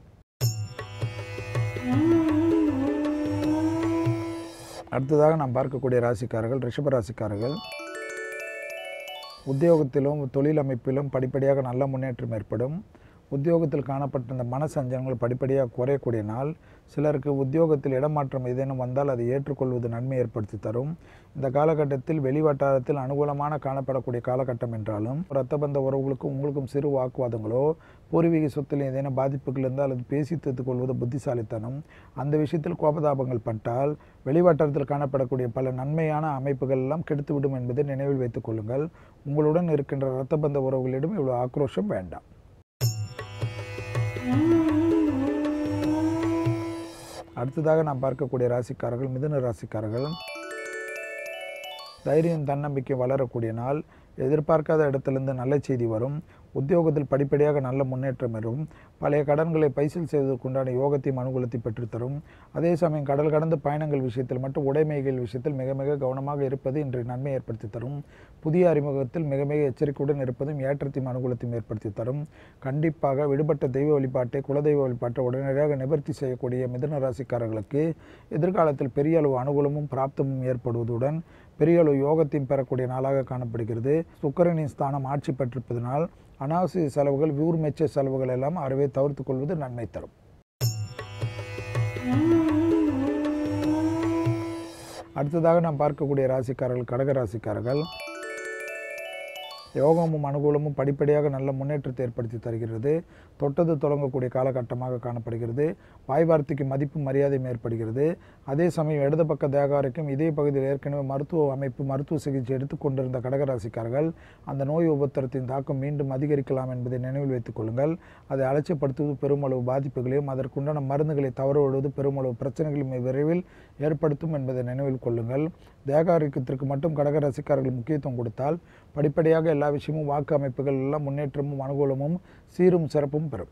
அடுத்ததாக நாம் பார்க்கக்கூடிய ராசிக்காரர்கள் ரிஷப ராசிக்காரர்கள் உத்தியோகத்திலும் தொழில் அமைப்பிலும் படிப்படியாக நல்ல முன்னேற்றம் ஏற்படும் உத்தியோகத்தில் காணப்பட்ட இந்த மன சஞ்சலங்கள் படிப்படியாக குறையக்கூடிய நாள் சிலருக்கு உத்தியோகத்தில் இடமாற்றம் ஏதேனும் வந்தால் அதை ஏற்றுக்கொள்வது நன்மை ஏற்படுத்தி தரும் இந்த காலகட்டத்தில் வெளிவட்டாரத்தில் அனுகூலமான காணப்படக்கூடிய காலகட்டம் என்றாலும் இரத்தபந்த உறவுகளுக்கும் உங்களுக்கும் சிறு வாக்குவாதங்களோ பூர்வீக சொத்தில் ஏதேனும் பாதிப்புகள் இருந்தால் அது பேசி தீர்த்துக் கொள்வது புத்திசாலித்தனம் அந்த விஷயத்தில் கோபதாபங்கள் பட்டால் வெளிவட்டாரத்தில் காணப்படக்கூடிய பல நன்மையான அமைப்புகள் எல்லாம் கெடுத்துவிடும் என்பதை நினைவில் வைத்துக் கொள்ளுங்கள் உங்களுடன் இருக்கின்ற இரத்தபந்த உறவுகளிடம் இவ்வளவு ஆக்ரோஷம் வேண்டாம் அடுத்ததாக நாம் பார்க்கக்கூடிய ராசிக்காரர்கள் மிதுன ராசிக்காரர்கள் தைரியம் தன்னம்பிக்கை வளரக்கூடிய நாள் எதிர்பார்க்காத இடத்திலிருந்து நல்ல செய்தி வரும் உத்தியோகத்தில் படிப்படியாக நல்ல முன்னேற்றம் வரும் பழைய கடன்களை பைசல் செய்வதற்குண்டான யோகத்தையும் அனுகூலத்தை பெற்றுத்தரும் அதே சமயம் கடல் கடந்த பயணங்கள் விஷயத்தில் மற்றும் உடைமைகள் விஷயத்தில் மிக மிக கவனமாக இருப்பது இன்று நன்மை ஏற்படுத்தி தரும் புதிய அறிமுகத்தில் மிக மிக எச்சரிக்கையுடன் இருப்பதும் ஏற்றத்தையும் அனுகூலத்தையும் ஏற்படுத்தி தரும் கண்டிப்பாக விடுபட்ட தெய்வ வழிபாட்டை குலதெய்வ வழிபாட்டை உடனடியாக நிவர்த்தி செய்யக்கூடிய மிதுன ராசிக்காரர்களுக்கு எதிர்காலத்தில் பெரிய அளவு அனுகூலமும் பிராப்தமும் ஏற்படுவதுடன் பெரிய அளவு யோகத்தையும் பெறக்கூடிய நாளாக காணப்படுகிறது சுக்கரனின் ஸ்தானம் ஆட்சி பெற்றிருப்பதனால் அனாவசிய செலவுகள் ஊர் மெச்ச செலவுகள் எல்லாம் அறவே தவிர்த்து கொள்வது நன்மை தரும் அடுத்ததாக நாம் பார்க்கக்கூடிய ராசிக்காரர்கள் கடக ராசிக்காரர்கள் யோகமும் அனுகூலமும் படிப்படியாக நல்ல முன்னேற்றத்தை ஏற்படுத்தி தருகிறது தொட்டது தொடங்கக்கூடிய காலகட்டமாக காணப்படுகிறது வாய் வார்த்தைக்கு மதிப்பும் மரியாதையும் ஏற்படுகிறது அதே சமயம் இடது பக்க தேகாரைக்கும் இதே பகுதியில் ஏற்கனவே மருத்துவ அமைப்பு மருத்துவ சிகிச்சை எடுத்துக்கொண்டிருந்த கடகராசிக்காரர்கள் அந்த நோய் உபத்திரத்தின் தாக்கம் மீண்டும் அதிகரிக்கலாம் என்பதை நினைவில் வைத்துக் கொள்ளுங்கள் அதை அலட்சியப்படுத்துவது பெருமளவு பாதிப்புகளையும் அதற்குண்டான மருந்துகளை தவற விடுவது பெருமளவு பிரச்சனைகளையும் விரைவில் ஏற்படுத்தும் என்பதை நினைவில் கொள்ளுங்கள் தேகாரோக்கியத்திற்கு மட்டும் கடகராசிக்காரர்கள் முக்கியத்துவம் கொடுத்தால் படிப்படியாக எல்லா விஷயமும் வாக்கு அமைப்புகள் எல்லாம் முன்னேற்றமும் அனுகூலமும் சீரும் சிறப்பும் பெறும்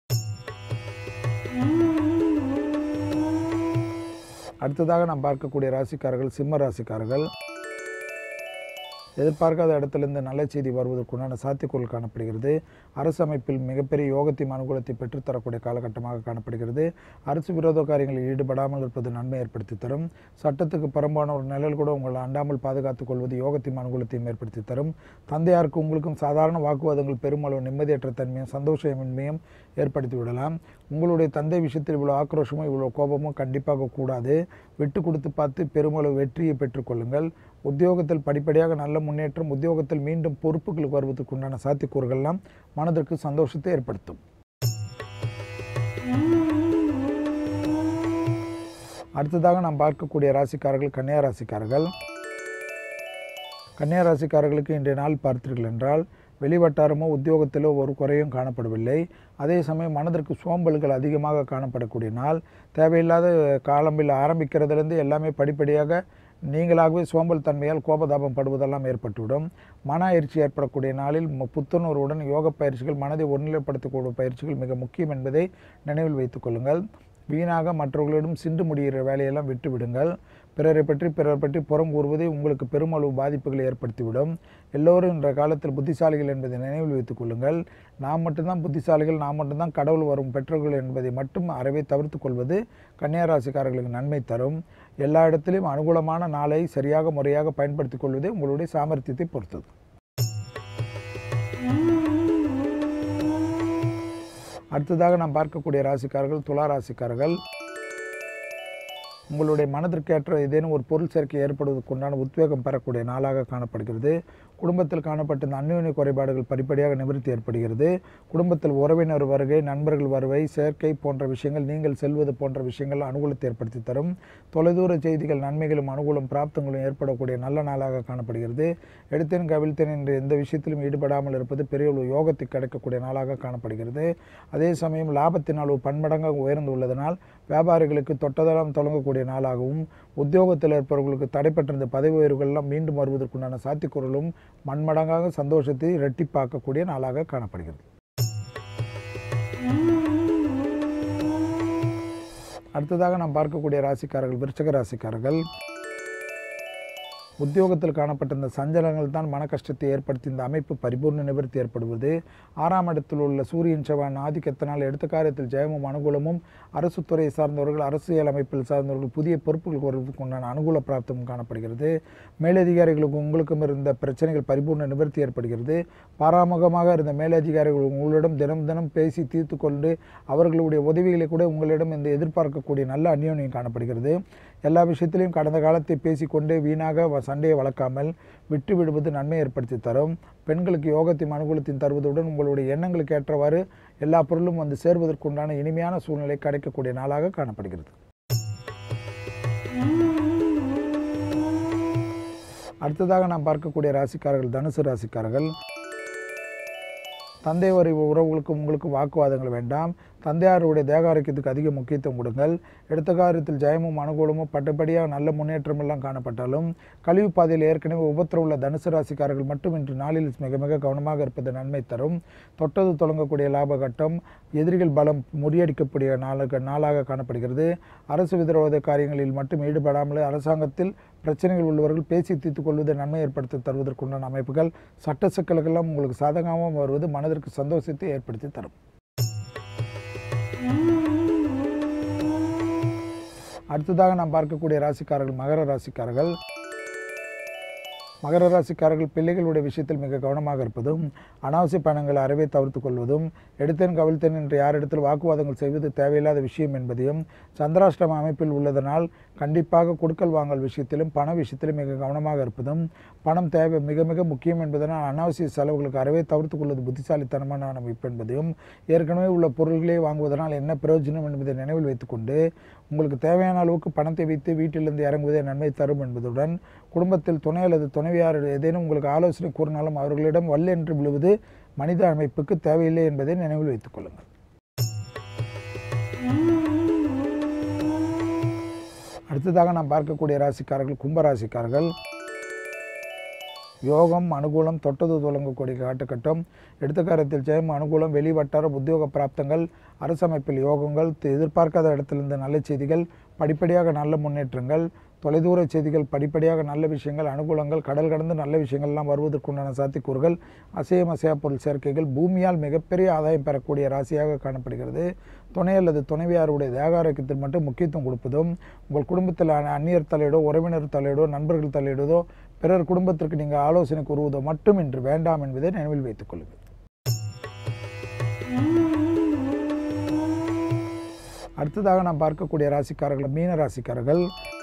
அடுத்ததாக நாம் பார்க்கக்கூடிய ராசிக்காரர்கள் சிம்ம ராசிக்காரர்கள் எதிர்பார்க்காத இடத்திலிருந்து நல்ல செய்தி வருவதற்குண்டான சாத்தியக்கூறு காணப்படுகிறது அரசு அமைப்பில் மிகப்பெரிய யோகத்தையும் அனுகூலத்தை பெற்றுத்தரக்கூடிய காலகட்டமாக காணப்படுகிறது அரசு விரோத காரியங்களில் ஈடுபடாமல் இருப்பது நன்மை ஏற்படுத்தி தரும் சட்டத்துக்கு புறம்பான ஒரு நிழல் கூட உங்களை அண்டாமல் பாதுகாத்துக் கொள்வது யோகத்தையும் அனுகூலத்தையும் ஏற்படுத்தி தரும் தந்தையாருக்கு உங்களுக்கும் சாதாரண வாக்குவாதங்கள் பெருமளவு நிம்மதியற்ற தன்மையும் சந்தோஷமின்மையும் ஏற்படுத்தி விடலாம் உங்களுடைய தந்தை விஷயத்தில் இவ்வளோ ஆக்ரோஷமும் இவ்வளோ கோபமும் கண்டிப்பாக கூடாது விட்டு கொடுத்து பார்த்து பெருமளவு வெற்றியை பெற்றுக்கொள்ளுங்கள் உத்தியோகத்தில் படிப்படியாக நல்ல முன்னேற்றம் உத்தியோகத்தில் மீண்டும் பொறுப்புகளுக்கு வருவதற்கு உண்டான சாத்தியக்கூறுகள்லாம் மனதிற்கு சந்தோஷத்தை ஏற்படுத்தும் அடுத்ததாக நாம் பார்க்கக்கூடிய ராசிக்காரர்கள் கன்னியா ராசிக்காரர்கள் கன்னியா ராசிக்காரர்களுக்கு இன்றைய நாள் பார்த்தீர்கள் என்றால் வெளிவட்டாரமோ உத்தியோகத்திலோ ஒரு குறையும் காணப்படவில்லை அதே சமயம் மனதிற்கு சோம்பல்கள் அதிகமாக காணப்படக்கூடிய நாள் தேவையில்லாத காலம்பில் ஆரம்பிக்கிறதுலேருந்து எல்லாமே படிப்படியாக நீங்களாகவே சோம்பல் தன்மையால் கோபதாபம் படுவதெல்லாம் ஏற்பட்டுவிடும் மன அயற்சி ஏற்படக்கூடிய நாளில் மு- புத்துணர்வுடன் யோக பயிற்சிகள் மனதை ஒருநிலைப்படுத்தக்கூடிய பயிற்சிகள் மிக முக்கியம் என்பதை நினைவில் வைத்துக் கொள்ளுங்கள் வீணாக மற்றவர்களிடம் சிண்டு முடிகிற வேலையெல்லாம் விட்டு விடுங்கள் பிறரை பற்றி பிறர் பற்றி புறம் கூறுவதே உங்களுக்கு பெருமளவு பாதிப்புகளை ஏற்படுத்திவிடும் எல்லோரும் இன்ற காலத்தில் புத்திசாலிகள் என்பதை நினைவில் வைத்துக் கொள்ளுங்கள் நாம் மட்டும்தான் புத்திசாலிகள் நாம் மட்டும்தான் கடவுள் வரும் பெற்றோர்கள் என்பதை மட்டும் அறவே தவிர்த்து கொள்வது கன்னியாராசிக்காரர்களுக்கு நன்மை தரும் எல்லா இடத்திலும் அனுகூலமான நாளை சரியாக முறையாக பயன்படுத்திக் கொள்வதே உங்களுடைய சாமர்த்தியத்தை பொறுத்தது அடுத்ததாக நாம் பார்க்கக்கூடிய ராசிக்காரர்கள் துலா ராசிக்காரர்கள் உங்களுடைய மனதிற்கேற்ற ஏதேனும் ஒரு பொருள் சேர்க்கை ஏற்படுவதற்கு உண்டான உத்வேகம் பெறக்கூடிய நாளாக காணப்படுகிறது குடும்பத்தில் காணப்பட்ட இந்த அந்யோன்ய குறைபாடுகள் படிப்படியாக நிவர்த்தி ஏற்படுகிறது குடும்பத்தில் உறவினர் வருகை நண்பர்கள் வருகை சேர்க்கை போன்ற விஷயங்கள் நீங்கள் செல்வது போன்ற விஷயங்கள் அனுகூலத்தை ஏற்படுத்தி தரும் தொலைதூர செய்திகள் நன்மைகளும் அனுகூலம் பிராப்தங்களும் ஏற்படக்கூடிய நல்ல நாளாக காணப்படுகிறது எடுத்தேன் கவிழ்த்தேன் என்ற எந்த விஷயத்திலும் ஈடுபடாமல் இருப்பது பெரிய ஒரு யோகத்தை கிடைக்கக்கூடிய நாளாக காணப்படுகிறது அதே சமயம் லாபத்தின் அளவு பன்மடங்காக உயர்ந்து உள்ளதனால் வியாபாரிகளுக்கு தொட்டதெல்லாம் தொடங்கக்கூடிய நாளாகவும் உத்தியோகத்தில் இருப்பவர்களுக்கு தடைப்பட்டிருந்த பதவி உயர்வுகள்லாம் மீண்டும் வருவதற்குண்டான சாத்தியக்கூறலும் மண்மடங்காக சந்தோஷத்தை இரட்டிப்பாக்கக்கூடிய நாளாக காணப்படுகிறது அடுத்ததாக நாம் பார்க்கக்கூடிய ராசிக்காரர்கள் விருச்சக ராசிக்காரர்கள் உத்தியோகத்தில் காணப்பட்ட இந்த சஞ்சலங்கள் தான் மன கஷ்டத்தை ஏற்படுத்தி இந்த அமைப்பு பரிபூர்ண நிவர்த்தி ஏற்படுவது ஆறாம் இடத்தில் உள்ள சூரியன் செவ்வான் ஆதிக்கத்தினால் எடுத்த காரியத்தில் ஜெயமும் அனுகூலமும் அரசு துறையை சார்ந்தவர்கள் அரசியல் அமைப்பில் சார்ந்தவர்கள் புதிய பொறுப்புகளுக்கு வருவதற்கு உண்டான அனுகூல பிராப்தமும் காணப்படுகிறது மேலதிகாரிகளுக்கு உங்களுக்கும் இருந்த பிரச்சனைகள் பரிபூர்ண நிவர்த்தி ஏற்படுகிறது பாராமுகமாக இருந்த மேலதிகாரிகள் உங்களிடம் தினம் தினம் பேசி தீர்த்து கொண்டு அவர்களுடைய உதவிகளை கூட உங்களிடம் இந்த எதிர்பார்க்கக்கூடிய நல்ல அந்யோன்யம் காணப்படுகிறது எல்லா விஷயத்திலையும் கடந்த காலத்தை பேசிக்கொண்டே வீணாக வ- சண்டையை வளர்க்காமல் விட்டு விடுவது நன்மை ஏற்படுத்தி தரும் பெண்களுக்கு யோகத்தையும் அனுகூலத்தையும் தருவதுடன் உங்களுடைய எண்ணங்களுக்கு ஏற்றவாறு எல்லா பொருளும் வந்து சேர்வதற்குண்டான இனிமையான சூழ்நிலை கிடைக்கக்கூடிய நாளாக காணப்படுகிறது அடுத்ததாக நாம் பார்க்கக்கூடிய ராசிக்காரர்கள் தனுசு ராசிக்காரர்கள் தந்தை வரி உறவுகளுக்கும் உங்களுக்கும் வாக்குவாதங்கள் வேண்டாம் தந்தையாருடைய தேக ஆரோக்கியத்துக்கு அதிக முக்கியத்துவம் கொடுங்கள் எடுத்த காரியத்தில் ஜெயமும் அனுகூலமும் பட்டப்படியாக நல்ல முன்னேற்றம் எல்லாம் காணப்பட்டாலும் கழிவு பாதையில் ஏற்கனவே உபத்திரவுள்ள தனுசு ராசிக்காரர்கள் மட்டும் இன்று நாளில் மிக மிக கவனமாக இருப்பது நன்மை தரும் தொட்டது தொடங்கக்கூடிய லாபகட்டம் எதிரிகள் பலம் முறியடிக்கக்கூடிய நாளாக நாளாக காணப்படுகிறது அரசு விரோத காரியங்களில் மட்டும் ஈடுபடாமல் அரசாங்கத்தில் பிரச்சனைகள் உள்ளவர்கள் பேசி தீர்த்துக் கொள்வதை நன்மை ஏற்படுத்தி தருவதற்குண்டான அமைப்புகள் சட்ட சிக்கல்களெல்லாம் உங்களுக்கு சாதகமாக வருவது மனதிற்கு சந்தோஷத்தை ஏற்படுத்தி தரும் அடுத்ததாக நாம் பார்க்கக்கூடிய ராசிக்காரர்கள் மகர ராசிக்காரர்கள் மகர ராசிக்காரர்கள் பிள்ளைகளுடைய விஷயத்தில் மிக கவனமாக இருப்பதும் அனாவசிய பயணங்களை அறவே தவிர்த்து கொள்வதும் எடுத்தேன் கவிழ்த்தேன் என்று யாரிடத்தில் வாக்குவாதங்கள் செய்வது தேவையில்லாத விஷயம் என்பதையும் சந்திராஷ்டம அமைப்பில் உள்ளதனால் கண்டிப்பாக கொடுக்கல் வாங்கல் விஷயத்திலும் பண விஷயத்திலும் மிக கவனமாக இருப்பதும் பணம் தேவை மிக மிக முக்கியம் என்பதனால் அனாவசிய செலவுகளுக்கு அறவே தவிர்த்து கொள்வது புத்திசாலித்தனமான அமைப்பு என்பதையும் ஏற்கனவே உள்ள பொருள்களை வாங்குவதனால் என்ன பிரயோஜனம் என்பதை நினைவில் வைத்துக்கொண்டு உங்களுக்கு தேவையான அளவுக்கு பணத்தை வைத்து வீட்டிலிருந்து இறங்குவதே நன்மை தரும் என்பதுடன் குடும்பத்தில் துணை அல்லது துணைவியார் ஏதேனும் உங்களுக்கு ஆலோசனை கூறினாலும் அவர்களிடம் வல்லென்று விழுவது மனித அமைப்புக்கு தேவையில்லை என்பதை நினைவில் வைத்துக் கொள்ளுங்கள் அடுத்ததாக நாம் பார்க்கக்கூடிய ராசிக்காரர்கள் கும்பராசிக்காரர்கள் யோகம் அனுகூலம் தொட்டது தொடங்கக்கூடிய காட்டுக்கட்டம் எடுத்த காரியத்தில் ஜெயம் அனுகூலம் வெளி வட்டாரம் உத்தியோக பிராப்தங்கள் அரசமைப்பில் யோகங்கள் தி- எதிர்பார்க்காத இடத்திலிருந்து நல்ல செய்திகள் படிப்படியாக நல்ல முன்னேற்றங்கள் தொலைதூர செய்திகள் படிப்படியாக நல்ல விஷயங்கள் அனுகூலங்கள் கடல் கடந்து நல்ல விஷயங்கள்லாம் வருவதற்குண்டான சாத்தியக்கூறுகள் அசையம் அசையா பொருள் சேர்க்கைகள் பூமியால் மிகப்பெரிய ஆதாயம் பெறக்கூடிய ராசியாக காணப்படுகிறது துணை அல்லது துணைவியாருடைய தேகாரோக்கியத்தில் மட்டும் முக்கியத்துவம் கொடுப்பதும் உங்கள் குடும்பத்தில் அ- அந்நியர் தலையிடோ உறவினர் தலையிடோ நண்பர்கள் தலையிடுவதோ பிறர் குடும்பத்திற்கு நீங்கள் ஆலோசனை கூறுவதோ மட்டும் இன்று வேண்டாம் என்பதை நினைவில் வைத்துக் கொள்ளுங்கள் அடுத்ததாக நாம் பார்க்கக்கூடிய ராசிக்காரர்கள் மீன ராசிக்காரர்கள்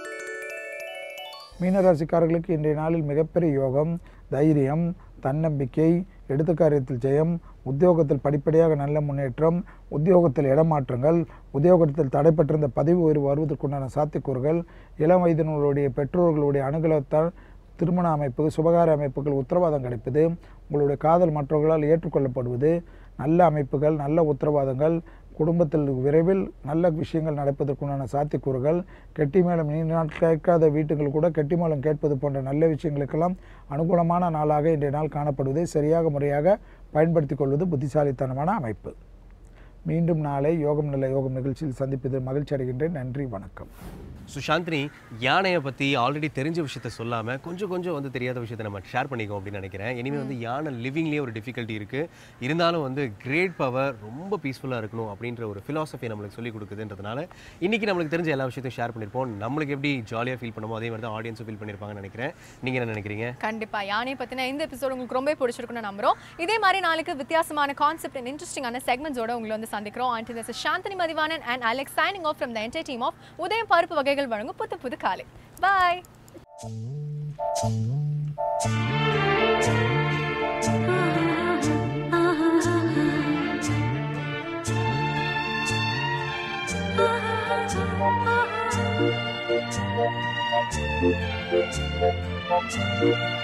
மீன ராசிக்காரர்களுக்கு இன்றைய நாளில் மிகப்பெரிய யோகம் தைரியம் தன்னம்பிக்கை எடுத்த காரியத்தில் ஜெயம் உத்தியோகத்தில் படிப்படியாக நல்ல முன்னேற்றம் உத்தியோகத்தில் இடமாற்றங்கள் உத்தியோகத்தில் தடைப்பட்டிருந்த பதவி உயர்வு வருவதற்குண்டான சாத்தியக்கூறுகள் இளம் வயதினர்களுடைய பெற்றோர்களுடைய அனுகூலத்தால் திருமண அமைப்பு சுபகார அமைப்புகள் உத்தரவாதம் கிடைப்பது உங்களுடைய காதல் மற்றவர்களால் ஏற்றுக்கொள்ளப்படுவது நல்ல அமைப்புகள் நல்ல உத்தரவாதங்கள் குடும்பத்தில் விரைவில் நல்ல விஷயங்கள் நடப்பதற்குண்டான சாத்தியக்கூறுகள் கெட்டி மேளம் நீண்ட நாள் கேட்காத வீட்டுகள் கூட கெட்டி மேளம் கேட்பது போன்ற நல்ல விஷயங்களுக்கெல்லாம் அனுகூலமான நாளாக இன்றைய நாள் காணப்படுவதை சரியாக முறையாக பயன்படுத்திக் கொள்வது புத்திசாலித்தனமான அமைப்பு மீண்டும் நாளை யோகம் நல்ல யோகம் நிகழ்ச்சியில் சந்திப்பதில் மகிழ்ச்சி அடைகின்றேன் நன்றி வணக்கம் சுஷாந்தினி யானையை பற்றி ஆல்ரெடி தெரிஞ்ச விஷயத்த சொல்லாமல் கொஞ்சம் கொஞ்சம் வந்து தெரியாத விஷயத்தை நம்ம ஷேர் பண்ணிக்கோம் அப்படின்னு நினைக்கிறேன் இனிமேல் வந்து யானை லிவிங்லேயே ஒரு டிஃபிகல்ட்டி இருக்குது இருந்தாலும் வந்து கிரேட் பவர் ரொம்ப பீஸ்ஃபுல்லாக இருக்கணும் அப்படின்ற ஒரு ஃபிலாசபி நம்மளுக்கு சொல்லி கொடுக்குதுன்றதுனால இன்றைக்கி நம்மளுக்கு தெரிஞ்ச எல்லா விஷயத்தையும் ஷேர் பண்ணியிருப்போம் நம்மளுக்கு எப்படி ஜாலியாக ஃபீல் பண்ணுமோ அதே மாதிரி தான் ஆடியன்ஸும் ஃபீல் பண்ணியிருப்பாங்கன்னு நினைக்கிறேன் நீங்கள் என்ன நினைக்கிறீங்க கண்டிப்பா யானை பத்தின இந்த எபிசோட் உங்களுக்கு ரொம்ப பிடிச்சிருக்குன்னு நம்புறோம் இதே மாதிரி நாளைக்கு வித்தியாசமான கான்செப்ட் அண்ட் இன்ட்ரெஸ்டிங்கான செக்மெண்ட்ஸோட உங்களை வந்து சந்திக்கிறோம் and this Chandini Mathivanan and Alex signing off from the entire team of Udhayam பருப்பு வகைகள் வழங்கும் புது புது காலை பாய்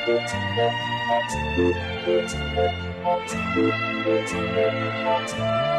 Thank you.